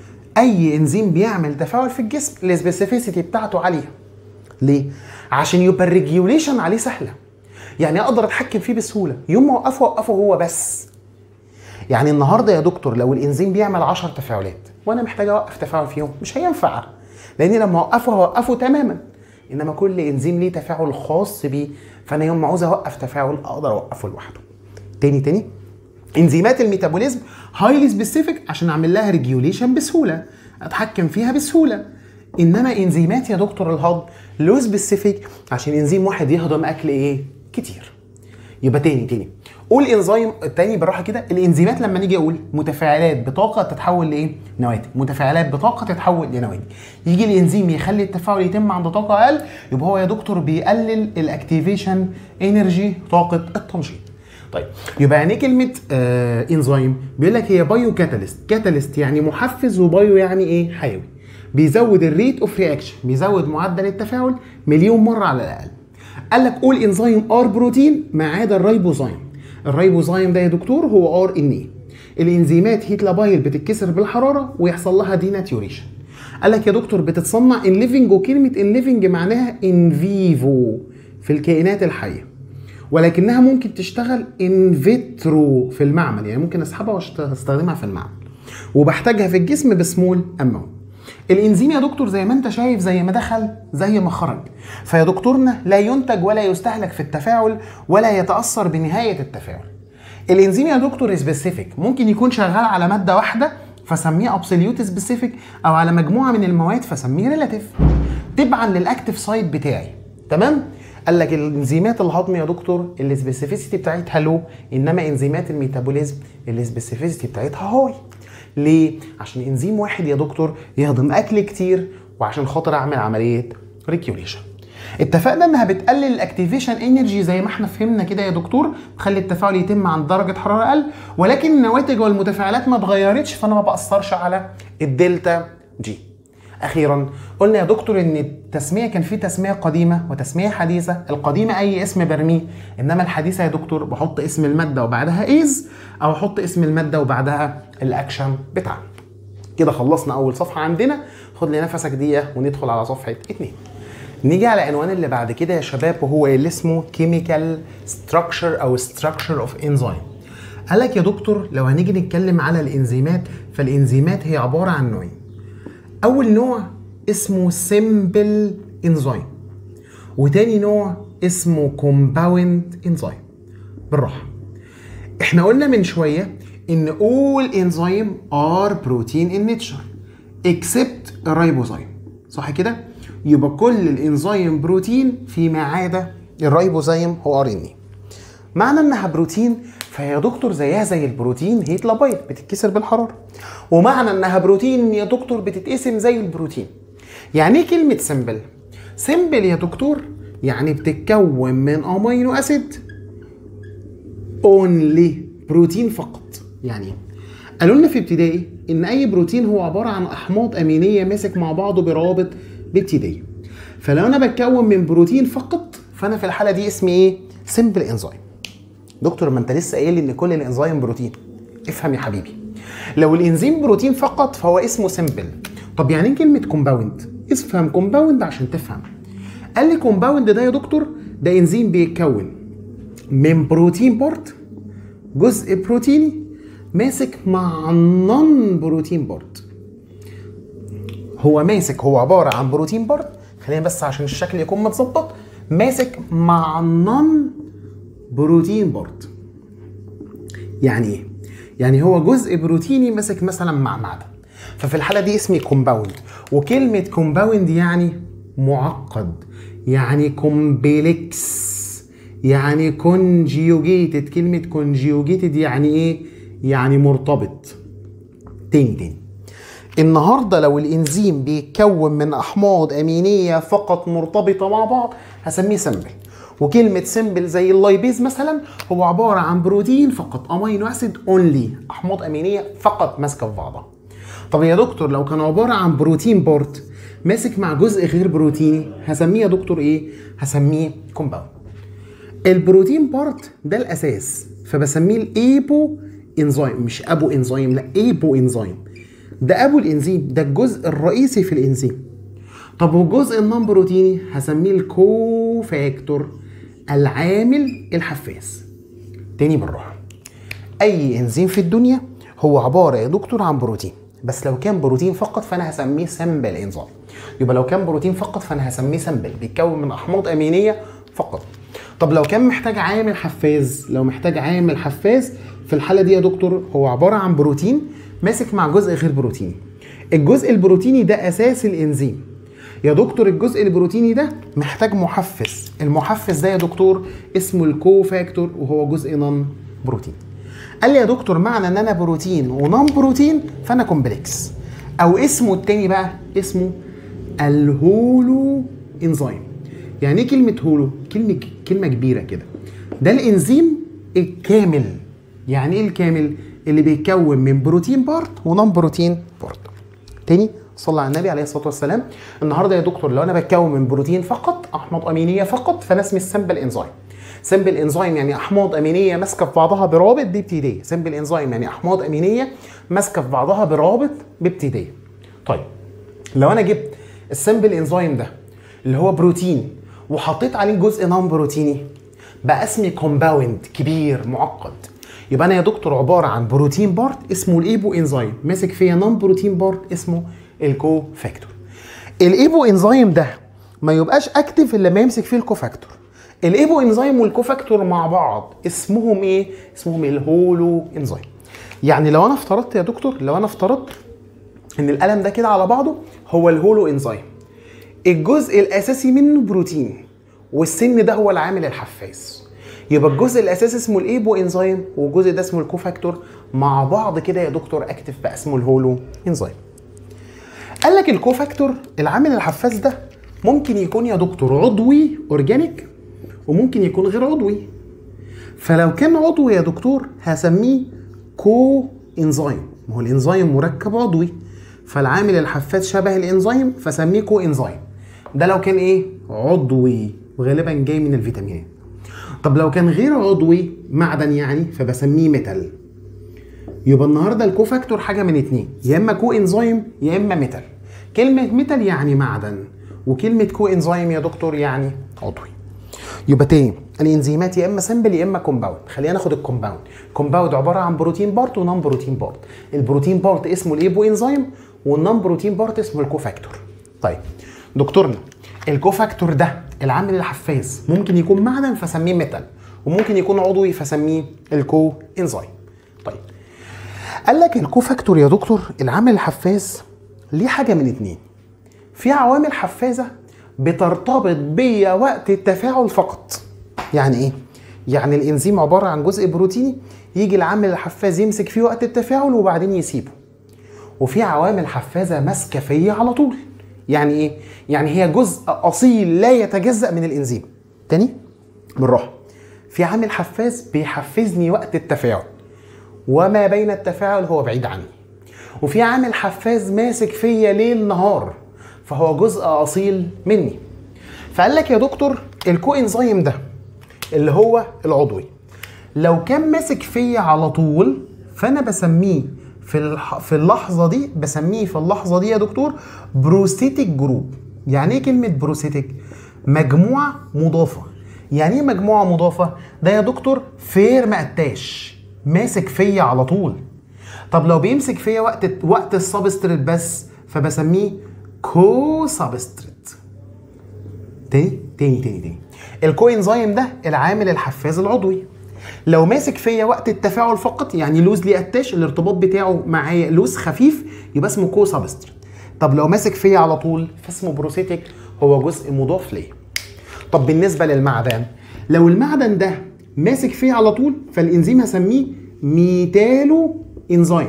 اي انزيم بيعمل تفاعل في الجسم السبيسيفيسيتي بتاعته عاليه ليه عشان يبقى الريجيوليشن عليه سهله يعني اقدر اتحكم فيه بسهوله يوم ما اوقفه اوقفه هو بس يعني النهارده يا دكتور لو الانزيم بيعمل 10 تفاعلات وانا محتاج اوقف تفاعل فيهم مش هينفع لاني لما اوقفه هوقفه تماما انما كل انزيم ليه تفاعل خاص بيه فانا يوم ما عاوز اوقف تفاعل اقدر اوقفه لوحده تاني تاني انزيمات الميتابوليزم هايلي سبيسيفيك عشان اعمل لها ريجيوليشن بسهوله اتحكم فيها بسهوله انما انزيمات يا دكتور الهضم لو سبيسيفيك عشان انزيم واحد يهضم اكل ايه كتير يبقى تاني تاني قول انزيم تاني بالراحه كده الانزيمات لما نيجي اقول متفاعلات بطاقه تتحول لايه نواتج متفاعلات بطاقه تتحول لنواتج يجي الانزيم يخلي التفاعل يتم عند طاقه اقل يبقى هو يا دكتور بيقلل الاكتيفيشن انرجي طاقه التنشيط طيب يبقى يعني إيه كلمه آه انزيم بيقول لك هي بايو كاتاليست كاتاليست يعني محفز وبايو يعني ايه حيوي بيزود الريت اوف رياكشن بيزود معدل التفاعل مليون مره على الاقل قال لك اول انزيم ار بروتين ما عدا الريبوزايم الريبوزايم ده يا دكتور هو ار ان اي الانزيمات هيت لابايل بتتكسر بالحراره ويحصل لها ديناتيوريشن قال لك يا دكتور بتتصنع ان ليفنج وكلمه ان ليفنج معناها ان فيفو في الكائنات الحيه ولكنها ممكن تشتغل ان فيترو في المعمل يعني ممكن اسحبها واستخدمها في المعمل وبحتاجها في الجسم بسمول اماونت الانزيم يا دكتور زي ما انت شايف زي ما دخل زي ما خرج فيا دكتورنا لا ينتج ولا يستهلك في التفاعل ولا يتاثر بنهايه التفاعل الانزيم يا دكتور سبيسيفيك ممكن يكون شغال على ماده واحده فسميه ابسوليوت سبيسيفيك او على مجموعه من المواد فسميه ريلاتيف تبعا للاكتيف سايت بتاعي تمام قال لك الانزيمات الهضم يا دكتور السبيسيفيسيتي بتاعتها لو انما انزيمات الميتابوليزم السبيسيفيسيتي بتاعتها هاي ليه؟ عشان انزيم واحد يا دكتور يهضم اكل كتير وعشان خاطر اعمل عمليه ريكيوليشن اتفقنا انها بتقلل الاكتيفيشن انرجي زي ما احنا فهمنا كده يا دكتور تخلي التفاعل يتم عند درجه حراره اقل ولكن النواتج والمتفاعلات ما اتغيرتش فانا ما باثرش على الدلتا جي اخيرا قلنا يا دكتور ان التسميه كان في تسميه قديمه وتسميه حديثه القديمه اي اسم برميه انما الحديثه يا دكتور بحط اسم الماده وبعدها ايز او احط اسم الماده وبعدها الاكشن بتاعها كده خلصنا اول صفحه عندنا خد لي نفسك دقيقه وندخل على صفحه اتنين نيجي على العنوان اللي بعد كده يا شباب وهو اللي اسمه chemical structure او structure of enzyme قال لك يا دكتور لو هنيجي نتكلم على الانزيمات فالانزيمات هي عباره عن نوعين اول نوع اسمه simple enzyme وتاني نوع اسمه compound enzyme بالراحه احنا قلنا من شويه ان all enzyme are protein in nature except الريبوزايم صح كده يبقى كل الانزيم بروتين فيما عدا الريبوزايم هو ار ان اي معنى انها بروتين فهي يا دكتور زيها زي البروتين هي لابايت بتتكسر بالحراره ومعنى انها بروتين يا دكتور بتتقسم زي البروتين يعني ايه كلمه سمبل سمبل يا دكتور يعني بتتكون من امينو اسيد اونلي بروتين فقط يعني ايه قالوا لنا في ابتدائي ان اي بروتين هو عباره عن احماض امينيه ماسك مع بعضه بروابط بابتدائي فلو انا بتكون من بروتين فقط فانا في الحاله دي اسمي ايه سمبل انزيم دكتور ما انت لسه قايل ان كل الانزيم بروتين افهم يا حبيبي لو الانزيم بروتين فقط فهو اسمه سمبل طب يعني ايه كلمه كومباوند افهم كومباوند عشان تفهم قال لي كومباوند ده يا دكتور ده انزيم بيتكون من بروتين بارت جزء بروتيني ماسك مع نون بروتين بارت هو ماسك هو عباره عن بروتين بارت خلينا بس عشان الشكل يكون متظبط ماسك مع نون بروتين بارت يعني ايه يعني هو جزء بروتيني ماسك مثلا مع معدن ففي الحاله دي اسمي كومباوند وكلمه كومباوند يعني معقد يعني كومبلكس يعني كونجيوجيتد كلمه كونجيوجيتد يعني ايه يعني مرتبط تاني تاني النهارده لو الانزيم بيتكون من احماض امينيه فقط مرتبطه مع بعض هسميه سمبل وكلمه سمبل زي اللايبيز مثلا هو عباره عن بروتين فقط امينو اسيد اونلي احماض امينيه فقط ماسكه في بعضها طب يا دكتور لو كان عباره عن بروتين بارت ماسك مع جزء غير بروتيني هسميه يا دكتور ايه هسميه كومباوند البروتين بارت ده الاساس فبسميه الايبو انزيم مش ابو انزيم لا ايبو انزيم ده ابو الانزيم ده الجزء الرئيسي في الانزيم طب والجزء النون بروتيني هسميه الكو فاكتور العامل الحفاز تاني بالراحه اي انزيم في الدنيا هو عباره يا دكتور عن بروتين بس لو كان بروتين فقط فانا هسميه سمبل انزيم يبقى لو كان بروتين فقط فانا هسميه سمبل بيتكون من احماض امينيه فقط طب لو كان محتاج عامل حفاز لو محتاج عامل حفاز في الحاله دي يا دكتور هو عباره عن بروتين ماسك مع جزء غير بروتيني الجزء البروتيني ده اساس الانزيم يا دكتور الجزء البروتيني ده محتاج محفز المحفز ده يا دكتور اسمه الكو فاكتور وهو جزء نون بروتين قال لي يا دكتور معنى ان انا بروتين ونون بروتين فانا كومبلكس او اسمه التاني بقى اسمه الهولو انزيم يعني ايه كلمه هولو كلمه كلمه كبيره كده ده الانزيم الكامل يعني ايه الكامل اللي بيتكون من بروتين بارت ونون بروتين بارت تاني صلى على النبي عليه الصلاه والسلام النهارده يا دكتور لو انا بتكون من بروتين فقط احماض امينيه فقط فانا اسمي السمبل انزيم سمبل انزيم يعني احماض امينيه ماسكه في بعضها برابط بابتدائي سمبل انزيم يعني احماض امينيه ماسكه في بعضها برابط بابتدائي طيب لو انا جبت السمبل انزيم ده اللي هو بروتين وحطيت عليه جزء نون بروتيني بقى اسمي كومباوند كبير معقد يبقى انا يا دكتور عباره عن بروتين بارت اسمه الايبو انزيم ماسك فيها نون بروتين بارت اسمه الكو فاكتور الايبو انزيم ده ما يبقاش اكتف الا لما يمسك فيه الكو فاكتور الايبو انزيم والكو فاكتور مع بعض اسمهم ايه اسمهم الهولو انزيم يعني لو انا افترضت يا دكتور لو انا افترضت ان القلم ده كده على بعضه هو الهولو انزيم الجزء الاساسي منه بروتين والسن ده هو العامل الحفاز يبقى الجزء الاساسي اسمه الايبو انزيم والجزء ده اسمه الكوفاكتور مع بعض كده يا دكتور اكتف بقى اسمه الهولو انزيم قال لك الكوفاكتور العامل الحفاز ده ممكن يكون يا دكتور عضوي اورجانيك وممكن يكون غير عضوي فلو كان عضوي يا دكتور هسميه كو انزيم ما هو الانزيم مركب عضوي فالعامل الحفاز شبه الانزيم فسميه كو انزيم ده لو كان ايه عضوي وغالبا جاي من الفيتامينات طب لو كان غير عضوي معدن يعني فبسميه ميتال يبقى النهارده الكوفاكتور حاجه من اتنين يا اما كو انزيم يا اما ميتال كلمه ميتال يعني معدن وكلمه كو انزيم يا دكتور يعني عضوي يبقى تاني الانزيمات يا اما سمبل يا اما كومباوند خلينا ناخد الكومباوند كومباوند عباره عن بروتين بارت ونون بروتين بارت البروتين بارت اسمه الايبو انزيم والنون بروتين بارت اسمه الكوفاكتور طيب دكتورنا الكوفاكتور ده العامل الحفاز ممكن يكون معدن فسميه ميتال وممكن يكون عضوي فسميه الكو انزيم طيب قال لك الكوفاكتور يا دكتور العامل الحفاز ليه حاجه من اتنين في عوامل حفازه بترتبط بيا وقت التفاعل فقط يعني ايه يعني الانزيم عباره عن جزء بروتيني يجي العامل الحفاز يمسك فيه وقت التفاعل وبعدين يسيبه وفي عوامل حفازه ماسكه فيا على طول يعني ايه يعني هي جزء اصيل لا يتجزا من الانزيم تاني بالراحه في عامل حفاز بيحفزني وقت التفاعل وما بين التفاعل هو بعيد عني وفي عامل حفاز ماسك فيا ليل نهار فهو جزء اصيل مني فقال لك يا دكتور الكو انزيم ده اللي هو العضوي لو كان ماسك فيا على طول فانا بسميه في الح... في اللحظه دي بسميه في اللحظه دي يا دكتور بروستيتيك جروب يعني ايه كلمه بروستيتيك مجموعه مضافه يعني ايه مجموعه مضافه ده يا دكتور فير مقتاش ماسك فيا على طول طب لو بيمسك فيا وقت وقت السبستريت بس فبسميه كو سبستريت تاني تاني تاني تاني الكو انزيم ده العامل الحفاز العضوي لو ماسك فيا وقت التفاعل فقط يعني لوز لي اتاش الارتباط بتاعه معايا لوز خفيف يبقى اسمه كو سبستريت طب لو ماسك فيا على طول فاسمه بروسيتيك هو جزء مضاف ليه طب بالنسبه للمعدن لو المعدن ده ماسك فيا على طول فالانزيم هسميه ميتالو انزيم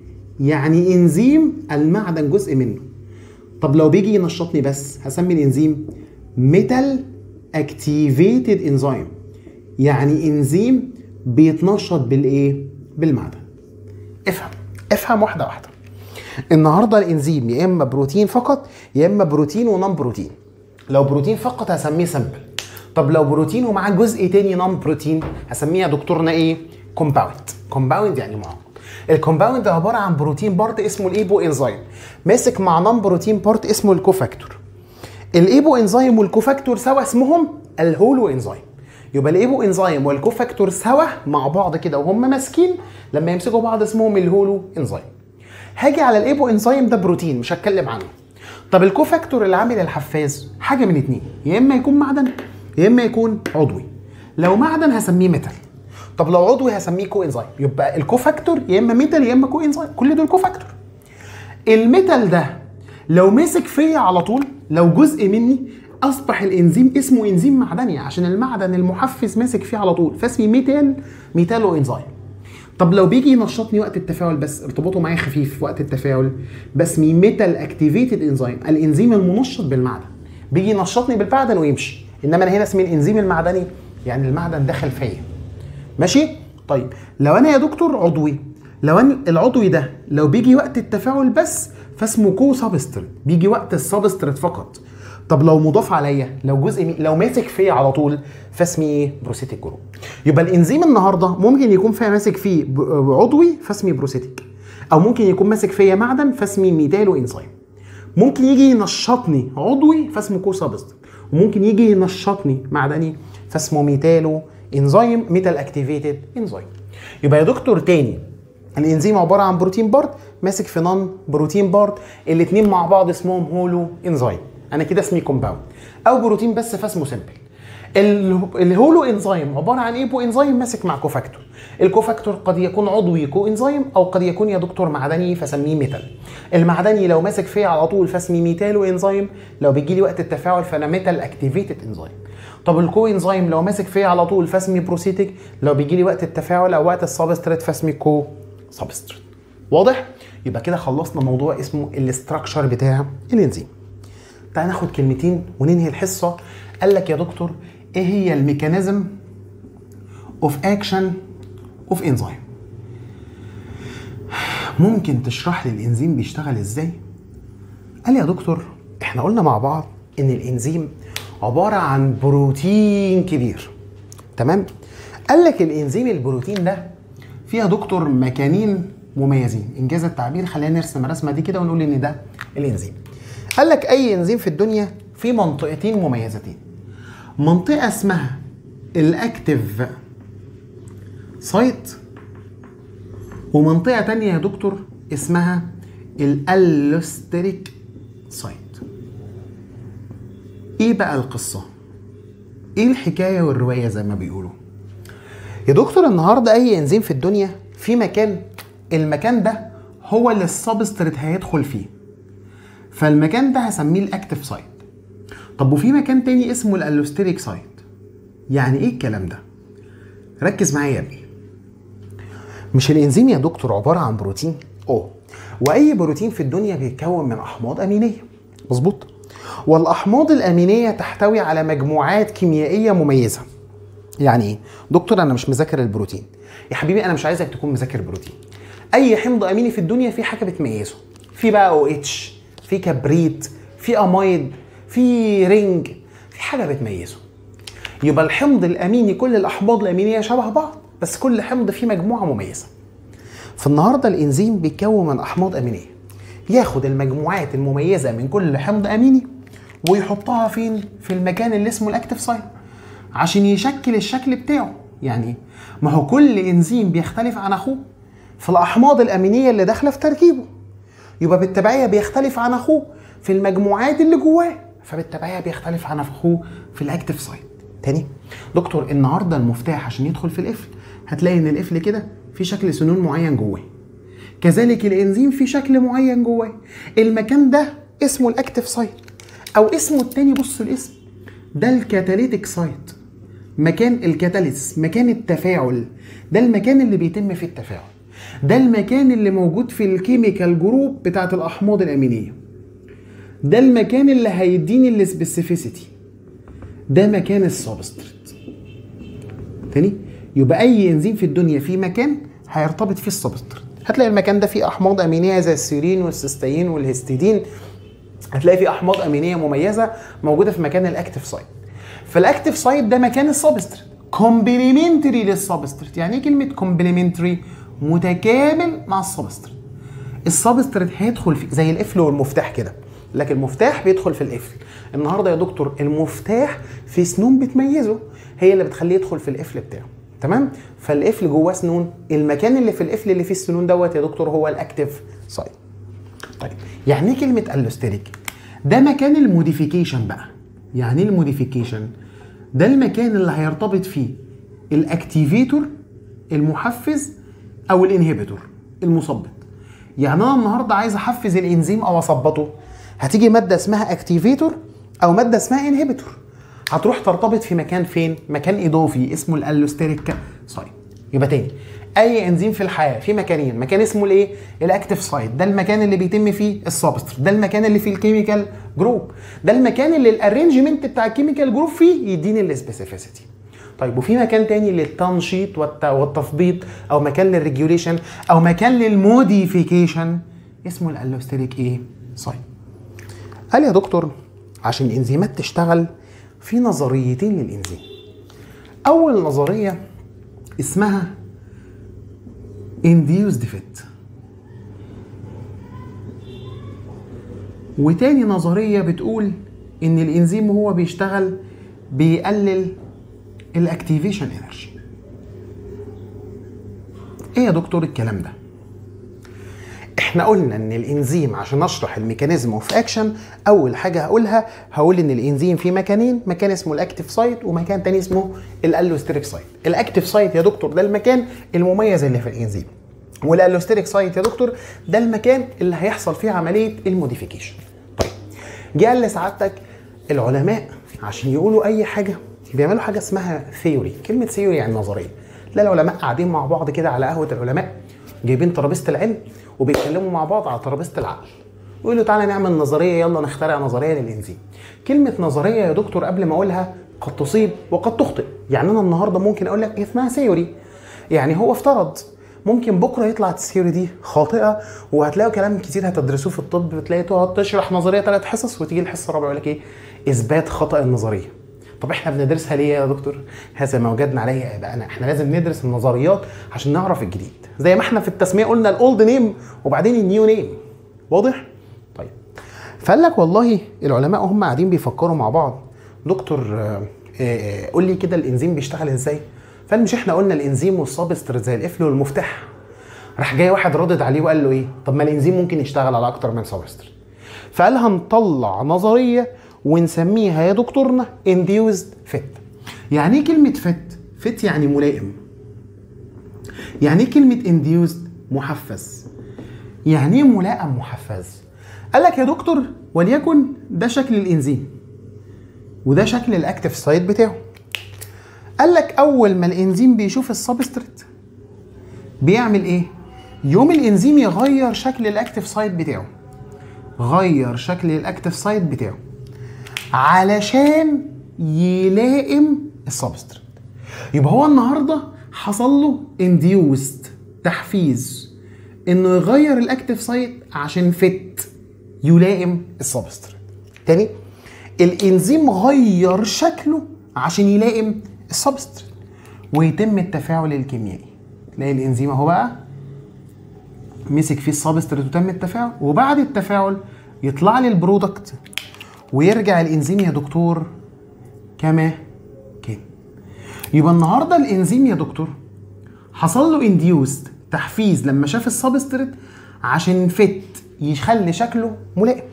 يعني انزيم المعدن جزء منه طب لو بيجي ينشطني بس هسمي الانزيم ميتال اكتيفيتد انزيم يعني انزيم بيتنشط بالايه بالمعدن افهم افهم واحده واحده النهارده الانزيم يا اما بروتين فقط يا اما بروتين ونون بروتين لو بروتين فقط هسميه سمبل طب لو بروتين ومعاه جزء تاني نون بروتين هسميه يا دكتورنا ايه كومباوند كومباوند يعني معقد الكومباوند عباره عن بروتين بارت اسمه الايبو انزيم ماسك مع نون بروتين بارت اسمه الكوفاكتور الايبو انزيم والكوفاكتور سوا اسمهم الهولو انزيم يبقى الايبو انزيم والكوفاكتور سوا مع بعض كده وهم ماسكين لما يمسكوا بعض اسمهم الهولو انزيم هاجي على الايبو انزيم ده بروتين مش هتكلم عنه طب الكوفاكتور العامل الحفاز حاجه من اتنين يا اما يكون معدن يا اما يكون عضوي لو معدن هسميه ميتال طب لو عضوي هسميه كو انزيم يبقى الكوفاكتور يا اما ميتال يا اما كو انزيم كل دول كوفاكتور الميتال ده لو مسك فيا على طول لو جزء مني اصبح الانزيم اسمه انزيم معدني عشان المعدن المحفز ماسك فيه على طول فاسمي ميتال ميتالو انزيم طب لو بيجي ينشطني وقت التفاعل بس ارتباطه معايا خفيف وقت التفاعل بسميه ميتال اكتيفيتد انزيم الانزيم المنشط بالمعدن بيجي ينشطني بالمعدن ويمشي انما انا هنا اسمي الانزيم المعدني يعني المعدن دخل فيا ماشي طيب لو انا يا دكتور عضوي لو انا العضوي ده لو بيجي وقت التفاعل بس فاسمه كو سبستريت بيجي وقت السبستريت فقط طب لو مضاف عليا لو جزء مي... لو ماسك فيا على طول فاسمي ايه بروسيتيك جروب يبقى الانزيم النهارده ممكن يكون فيها ماسك فيه ب... عضوي فاسمي بروسيتيك او ممكن يكون ماسك فيا معدن فاسمي ميتالو انزيم ممكن يجي ينشطني عضوي فاسمه كو سبستريت وممكن يجي ينشطني معدني فاسمه ميتالو انزيم ميتال اكتيفيتد انزيم يبقى يا دكتور تاني الانزيم عباره عن بروتين بارت ماسك في نون بروتين بارت الاثنين مع بعض اسمهم هولو انزيم انا كده اسمي كومباوند او بروتين بس فاسمه سمبل الهولو انزيم عباره عن ايبو انزيم ماسك مع كوفاكتور الكوفاكتور قد يكون عضوي كو انزيم او قد يكون يا دكتور معدني فسميه ميتال المعدني لو ماسك فيا على طول فاسمي ميتالو انزيم لو بيجي لي وقت التفاعل فانا ميتال اكتيفيتد انزيم طب الكو انزيم لو ماسك فيا على طول فاسمي بروسيتيك لو بيجي لي وقت التفاعل او وقت السبستريت فاسمي كو سبستريت واضح يبقى كده خلصنا موضوع اسمه الاستراكشر بتاع الانزيم تعال ناخد كلمتين وننهي الحصه قال لك يا دكتور ايه هي الميكانيزم اوف اكشن اوف انزيم ممكن تشرح لي الانزيم بيشتغل ازاي قال لي يا دكتور احنا قلنا مع بعض ان الانزيم عباره عن بروتين كبير تمام قال لك الانزيم البروتين ده فيها دكتور مكانين مميزين انجاز التعبير خلينا نرسم الرسمه دي كده ونقول ان ده الانزيم قال لك اي انزيم في الدنيا في منطقتين مميزتين منطقه اسمها الاكتيف سايت ومنطقه تانية يا دكتور اسمها الالوستريك سايت ايه بقى القصه ايه الحكايه والروايه زي ما بيقولوا يا دكتور النهارده اي انزيم في الدنيا في مكان المكان ده هو اللي السبستريت هيدخل فيه فالمكان ده هسميه الاكتف سايت طب وفي مكان تاني اسمه الالوستريك سايت يعني ايه الكلام ده ركز معايا يا ابني مش الانزيم يا دكتور عباره عن بروتين اه واي بروتين في الدنيا بيتكون من احماض امينيه مظبوط والاحماض الامينيه تحتوي على مجموعات كيميائيه مميزه يعني ايه دكتور انا مش مذاكر البروتين يا حبيبي انا مش عايزك تكون مذاكر بروتين اي حمض اميني في الدنيا في حاجه بتميزه في بقى او اتش في كبريت في امايد في رينج في حاجه بتميزه يبقى الحمض الاميني كل الاحماض الامينيه شبه بعض بس كل حمض فيه مجموعه مميزه فالنهارده الانزيم بيتكون من احماض امينيه ياخد المجموعات المميزه من كل حمض اميني ويحطها فين في المكان اللي اسمه الاكتف سايت عشان يشكل الشكل بتاعه يعني ما هو كل انزيم بيختلف عن اخوه في الاحماض الامينيه اللي داخله في تركيبه يبقى بالتبعيه بيختلف عن اخوه في المجموعات اللي جواه فبالتبعيه بيختلف عن اخوه في الاكتف سايت تاني دكتور النهارده المفتاح عشان يدخل في القفل هتلاقي ان القفل كده في شكل سنون معين جواه كذلك الانزيم في شكل معين جواه المكان ده اسمه الاكتف سايت او اسمه التاني بص الاسم ده الكاتاليتيك سايت مكان الكاتاليس مكان التفاعل ده المكان اللي بيتم فيه التفاعل ده المكان اللي موجود في الكيميكال جروب بتاعت الاحماض الامينيه ده المكان اللي هيديني السبيسيفيسيتي ده مكان السبستريت تاني يبقى اي انزيم في الدنيا في مكان هيرتبط فيه السبستريت هتلاقي المكان ده فيه احماض امينيه زي السيرين والسيستين والهستidine هتلاقي فيه احماض امينيه مميزه موجوده في مكان الاكتف سايت فالاكتف سايت ده مكان السبستريت كومبليمنتري للسبستريت يعني ايه كلمه كومبليمنتري متكامل مع السبستريت السبستريت هيدخل في زي القفل والمفتاح كده لكن المفتاح بيدخل في القفل النهارده يا دكتور المفتاح في سنون بتميزه هي اللي بتخليه يدخل في القفل بتاعه تمام فالقفل جواه سنون المكان اللي في القفل اللي فيه السنون دوت يا دكتور هو الاكتف سايت طيب يعني ايه كلمه الوستيريك ده مكان الموديفيكيشن بقى يعني ايه الموديفيكيشن ده المكان اللي هيرتبط فيه الاكتيفيتور المحفز او الانهبيتور المثبط يعني انا النهارده عايز احفز الانزيم او اثبطه هتيجي ماده اسمها اكتيفيتور او ماده اسمها انهبيتور هتروح ترتبط في مكان فين مكان اضافي اسمه الالوستيريك سايت يبقى تاني اي انزيم في الحياه في مكانين مكان اسمه الايه الاكتف سايت ده المكان اللي بيتم فيه السبستر ده المكان اللي فيه الكيميكال جروب ده المكان اللي الارينجمنت بتاع الكيميكال جروب فيه يديني السبيسيفيسيتي طيب وفي مكان تاني للتنشيط والتثبيط او مكان للريجوليشن او مكان للموديفيكيشن اسمه الالوستيريك ايه سايت قال يا دكتور عشان الانزيمات تشتغل في نظريتين للانزيم اول نظريه اسمها induced fit وتاني نظريه بتقول ان الانزيم وهو بيشتغل بيقلل الاكتيفيشن انرجي ايه يا دكتور الكلام ده احنا قلنا ان الانزيم عشان اشرح الميكانيزم اوف اكشن اول حاجه هقولها هقول ان الانزيم في مكانين مكان اسمه الاكتيف سايت ومكان تاني اسمه الالوستريك سايت الاكتيف سايت يا دكتور ده المكان المميز اللي في الانزيم والالوستريك سايت يا دكتور ده المكان اللي هيحصل فيه عمليه الموديفيكيشن طيب جه قال لسعادتك العلماء عشان يقولوا اي حاجه بيعملوا حاجه اسمها ثيوري كلمه ثيوري يعني نظريه لا العلماء قاعدين مع بعض كده على قهوه العلماء جايبين ترابيزه العلم وبيتكلموا مع بعض على ترابيزه العقل ويقول له تعالى نعمل نظريه يلا نخترع نظريه للانزيم كلمه نظريه يا دكتور قبل ما اقولها قد تصيب وقد تخطئ يعني انا النهارده ممكن اقول لك اسمها ثيوري يعني هو افترض ممكن بكره يطلع الثيوري دي خاطئه وهتلاقوا كلام كتير هتدرسوه في الطب بتلاقي تقعد تشرح نظريه ثلاث حصص وتيجي الحصه الرابعه يقول لك ايه اثبات خطا النظريه طب احنا بندرسها ليه يا دكتور؟ هذا ما وجدنا عليه ابائنا، احنا لازم ندرس النظريات عشان نعرف الجديد، زي ما احنا في التسميه قلنا الاولد نيم وبعدين النيو نيم، واضح؟ طيب فقال لك والله العلماء هم قاعدين بيفكروا مع بعض دكتور آه، آه، قول لي كده الانزيم بيشتغل ازاي؟ فقال مش احنا قلنا الانزيم والسبستر زي القفل والمفتاح راح جاي واحد ردد عليه وقال له ايه؟ طب ما الانزيم ممكن يشتغل على اكتر من سبستر فقال هنطلع نظريه ونسميها يا دكتورنا induced fit يعني ايه كلمه فت فت يعني ملائم يعني ايه كلمه induced محفز يعني ايه ملائم محفز قال لك يا دكتور وليكن ده شكل الانزيم وده شكل الاكتف سايت بتاعه قال لك اول ما الانزيم بيشوف السبستريت بيعمل ايه يوم الانزيم يغير شكل الاكتف سايت بتاعه غير شكل الاكتف سايت بتاعه علشان يلائم السبستريت يبقى هو النهارده حصل له انديوست تحفيز انه يغير الاكتف سايت عشان فت يلائم السبستريت تاني الانزيم غير شكله عشان يلائم السبستريت ويتم التفاعل الكيميائي تلاقي الانزيم اهو بقى مسك فيه السبستريت وتم التفاعل وبعد التفاعل يطلع لي البرودكت ويرجع الانزيم يا دكتور كما كان يبقى النهارده الانزيم يا دكتور حصل له انديوست تحفيز لما شاف السبستريت عشان فت يخلي شكله ملائم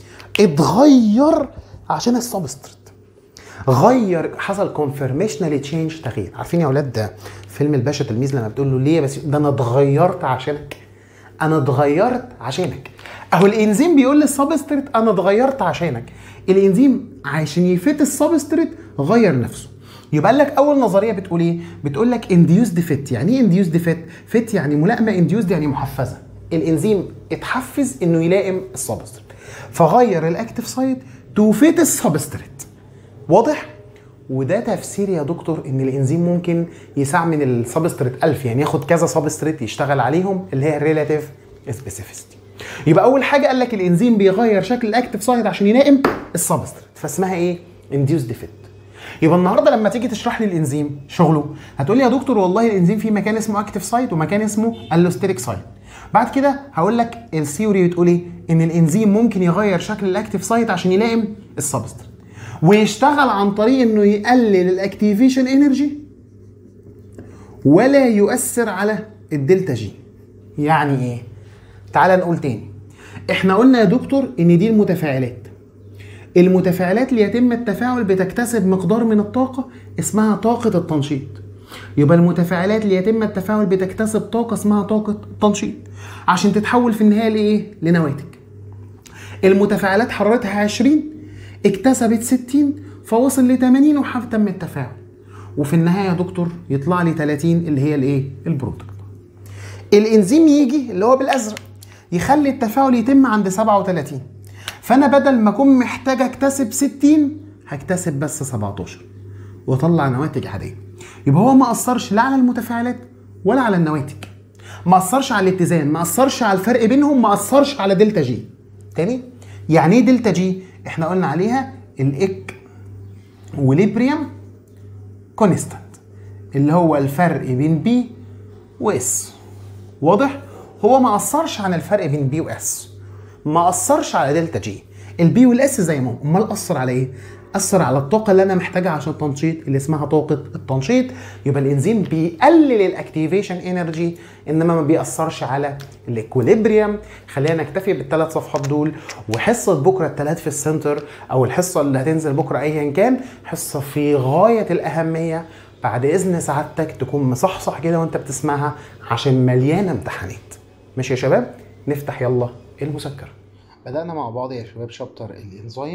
اتغير عشان السبستريت غير حصل كونفرميشنال تشينج تغيير عارفين يا اولاد ده فيلم الباشا تلميذ لما بتقول له ليه بس ده انا اتغيرت عشانك انا اتغيرت عشانك اهو الانزيم بيقول للسبستريت انا اتغيرت عشانك الانزيم عشان يفت السبستريت غير نفسه يبقى لك اول نظريه بتقول ايه بتقول لك انديوسد فيت يعني ايه انديوسد فيت فيت يعني ملائمه انديوسد يعني محفزه الانزيم اتحفز انه يلائم السبستريت فغير الاكتف سايت تو فيت السبستريت واضح وده تفسير يا دكتور ان الانزيم ممكن يستعمل السبستريت 1000 يعني ياخد كذا سبستريت يشتغل عليهم اللي هي الريلاتيف سبيسيفيستي يبقى اول حاجه قال لك الانزيم بيغير شكل الاكتف سايت عشان يلائم السبستريت فاسمها ايه انديوسد فيت يبقى النهارده لما تيجي تشرح لي الانزيم شغله هتقول لي يا دكتور والله الانزيم فيه مكان اسمه اكتف سايت ومكان اسمه الوستيريك سايت بعد كده هقول لك الثيوري بتقول ايه ان الانزيم ممكن يغير شكل الاكتف سايت عشان يلائم السبستريت ويشتغل عن طريق انه يقلل الاكتيفيشن انرجي ولا يؤثر على الدلتا جي يعني ايه تعال نقول تاني احنا قلنا يا دكتور ان دي المتفاعلات المتفاعلات اللي يتم التفاعل بتكتسب مقدار من الطاقة اسمها طاقة التنشيط يبقى المتفاعلات اللي يتم التفاعل بتكتسب طاقة اسمها طاقة التنشيط عشان تتحول في النهاية لإيه؟ لنواتج المتفاعلات حرارتها 20 اكتسبت 60 فوصل ل 80 وحف تم التفاعل وفي النهاية يا دكتور يطلع لي 30 اللي هي الإيه؟ البرودكت الانزيم يجي اللي هو بالازرق يخلي التفاعل يتم عند 37 فانا بدل ما اكون محتاج اكتسب 60 هكتسب بس 17 واطلع نواتج عاديه يبقى هو ما اثرش لا على المتفاعلات ولا على النواتج ما اثرش على الاتزان ما اثرش على الفرق بينهم ما اثرش على دلتا جي تاني يعني ايه دلتا جي احنا قلنا عليها الاك وليبريم كونستانت اللي هو الفرق بين بي واس واضح هو ما اثرش عن الفرق بين بي واس ما اثرش على دلتا جي البي والاس زي ما هو امال اثر على ايه اثر على الطاقه اللي انا محتاجها عشان التنشيط اللي اسمها طاقه التنشيط يبقى الانزيم بيقلل الاكتيفيشن انرجي انما ما بيأثرش على الاكوليبريم خلينا نكتفي بالثلاث صفحات دول وحصه بكره الثلاث في السنتر او الحصه اللي هتنزل بكره ايا كان حصه في غايه الاهميه بعد اذن سعادتك تكون مصحصح كده وانت بتسمعها عشان مليانه امتحانات ماشي يا شباب نفتح يلا المذكره بدأنا مع بعض يا شباب شابتر الانزيم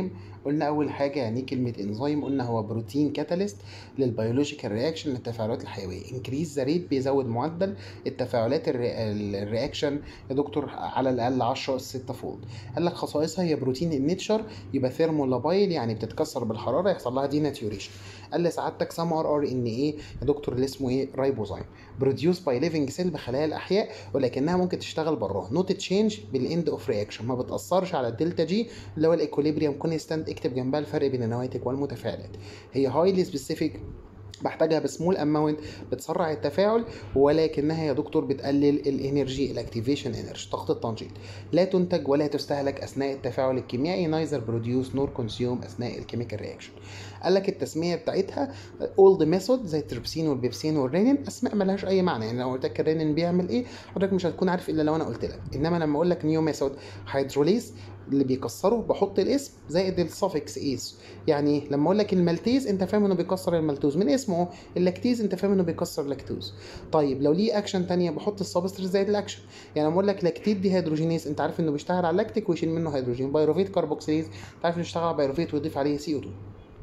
قلنا اول حاجه يعني إيه كلمه انزيم قلنا هو بروتين كاتاليست للبيولوجيكال رياكشن للتفاعلات الحيويه انكريز ذا ريت بيزود معدل التفاعلات الرياكشن يا دكتور على الاقل 10 اس 6 فولد قال لك خصائصها هي بروتين النيتشر يبقى ثيرمولابايل يعني بتتكسر بالحراره يحصل لها ديناتيوريشن قال لي سعادتك سام ار ار ان ايه يا دكتور اللي اسمه ايه رايبوزايم بروديوس باي ليفنج سيل بخلايا الاحياء ولكنها ممكن تشتغل براها نوت تشينج بالاند اوف رياكشن ما بتاثرش على الدلتا جي اللي هو الايكوليبريم كونستانت اكتب جنبها الفرق بين النواتج والمتفاعلات هي هايلي سبيسيفيك بحتاجها بسمول اماونت بتسرع التفاعل ولكنها يا دكتور بتقلل الانرجي الاكتيفيشن انرجي طاقه التنشيط لا تنتج ولا تستهلك اثناء التفاعل الكيميائي نايزر بروديوس نور كونسيوم اثناء الكيميكال رياكشن قال لك التسميه بتاعتها اولد ميثود زي التربسين والبيبسين والرينين اسماء ملهاش اي معنى يعني لو قلت لك الرينين بيعمل ايه حضرتك مش هتكون عارف الا لو انا قلت لك انما لما اقول لك نيو ميثود هيدروليز اللي بيكسره بحط الاسم زائد السفكس ايس يعني لما اقول لك المالتيز انت فاهم انه بيكسر المالتوز من اسمه اللاكتيز انت فاهم انه بيكسر لاكتوز طيب لو ليه اكشن تانية بحط السبستر زائد الاكشن يعني لما اقول لك لاكتيد دي هيدروجينيز انت عارف انه بيشتغل على اللاكتيك ويشيل منه هيدروجين بايروفيت كاربوكسيليز انت عارف انه بيشتغل على بايروفيت ويضيف عليه سي او 2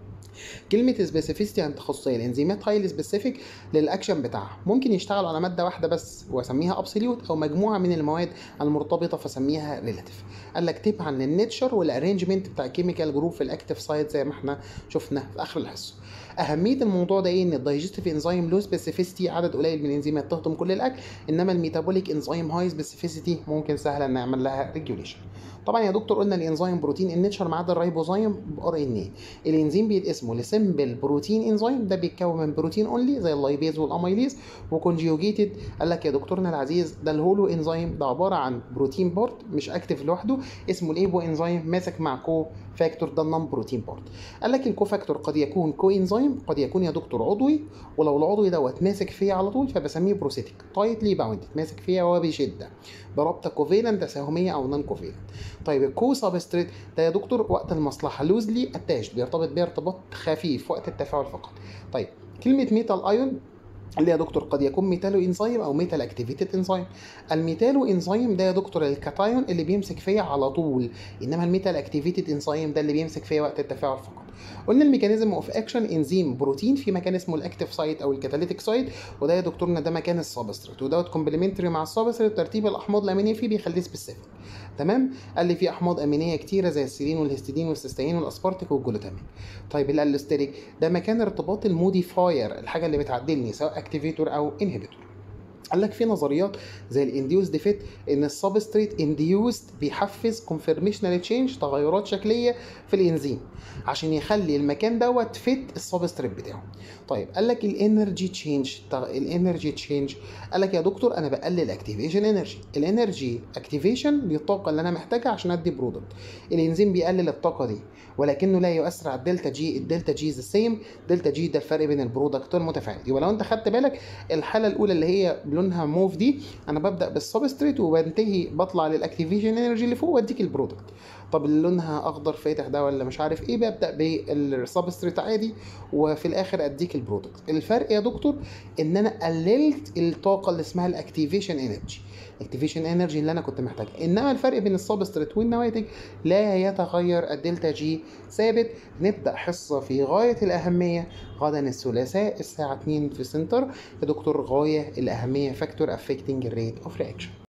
كلمة سبيسيفيستي عن تخصصية الانزيمات هايلي سبيسيفيك للاكشن بتاعها ممكن يشتغل على مادة واحدة بس واسميها ابسوليوت او مجموعة من المواد المرتبطة فاسميها ريلاتيف قال لك تبعا للنيتشر والارينجمنت بتاع كيميكال جروب في الاكتيف سايت زي ما احنا شفنا في اخر الحصة اهميه الموضوع ده ايه ان الدايجستيف انزيم لو سبيسيفيستي عدد قليل من الانزيمات تهضم كل الاكل انما الميتابوليك انزيم هاي سبيسيفيستي ممكن سهلا نعمل لها ريجوليشن طبعا يا دكتور قلنا الانزيم بروتين النيتشر ما عدا الريبوزايم بار ان ايه الانزيم بيتقسموا لسمبل بروتين انزيم ده بيتكون من بروتين اونلي زي اللايبيز والاميليز وكونجيوجيتد قال لك يا دكتورنا العزيز ده الهولو انزيم ده عباره عن بروتين بارت مش اكتف لوحده اسمه الايبو انزيم ماسك مع كو فاكتور ده النون بروتين بارت قال لك الكو فاكتور قد يكون كو انزيم قد يكون يا دكتور عضوي ولو العضوي دوت ماسك فيا على طول فبسميه بروسيتيك تايتلي باوندد ماسك فيا وبشده برابطه كوفيلنت تساهميه او نون كوفيلنت طيب الكو سبستريت ده يا دكتور وقت المصلحه لوزلي اتاش بيرتبط بيه ارتباط خفيف وقت التفاعل فقط طيب كلمه ميتال ايون اللي يا دكتور قد يكون ميتالو انزيم او ميتال اكتيفيتد انزيم الميتالو انزيم ده يا دكتور الكاتايون اللي بيمسك فيا على طول انما الميتال اكتيفيتد انزيم ده اللي بيمسك فيا وقت التفاعل فقط قلنا الميكانيزم اوف اكشن انزيم بروتين في مكان اسمه الاكتيف سايت او الكاتاليتيك سايت وده يا دكتورنا ده مكان السبستريت ودوت كومبلمنتري مع السبستريت ترتيب الاحماض الامينيه فيه بيخليه سبيسيفيك تمام قال لي في احماض امينيه كتيره زي السيرين والهستidine والسيستين والاسبارتيك والجلوتامين طيب الالستريك ده مكان ارتباط الموديفاير الحاجه اللي بتعدلني سواء اكتيفيتور او انهبيتور قال لك في نظريات زي الانديوس ديفيت ان السبستريت انديوست بيحفز كونفرميشنال تشينج تغيرات شكليه في الانزيم عشان يخلي المكان دوت فيت السبستريت بتاعه طيب قال لك الانرجي تشينج الانرجي تشينج قال لك يا دكتور انا بقلل اكتيفيشن انرجي الانرجي اكتيفيشن دي الطاقه اللي انا محتاجها عشان ادي برودكت الانزيم بيقلل الطاقه دي ولكنه لا يؤثر على الدلتا جي الدلتا جي ذا سيم دلتا جي ده الفرق بين البرودكت والمتفاعل يبقى لو انت خدت بالك الحاله الاولى اللي هي لونها موف دي انا ببدا بالسبستريت وبنتهي بطلع للاكتيفيشن انرجي اللي فوق واديك البرودكت طب اللي لونها اخضر فاتح ده ولا مش عارف ايه ببدا بالسبستريت عادي وفي الاخر اديك البرودكت الفرق يا دكتور ان انا قللت الطاقه اللي اسمها الاكتيفيشن انرجي الاكتيفيشن انرجي اللي انا كنت محتاجها انما الفرق بين السبستريت والنواتج لا يتغير الدلتا جي ثابت نبدا حصه في غايه الاهميه غدا الثلاثاء الساعه 2 في سنتر يا دكتور غايه الاهميه فاكتور افكتنج الريت اوف رياكشن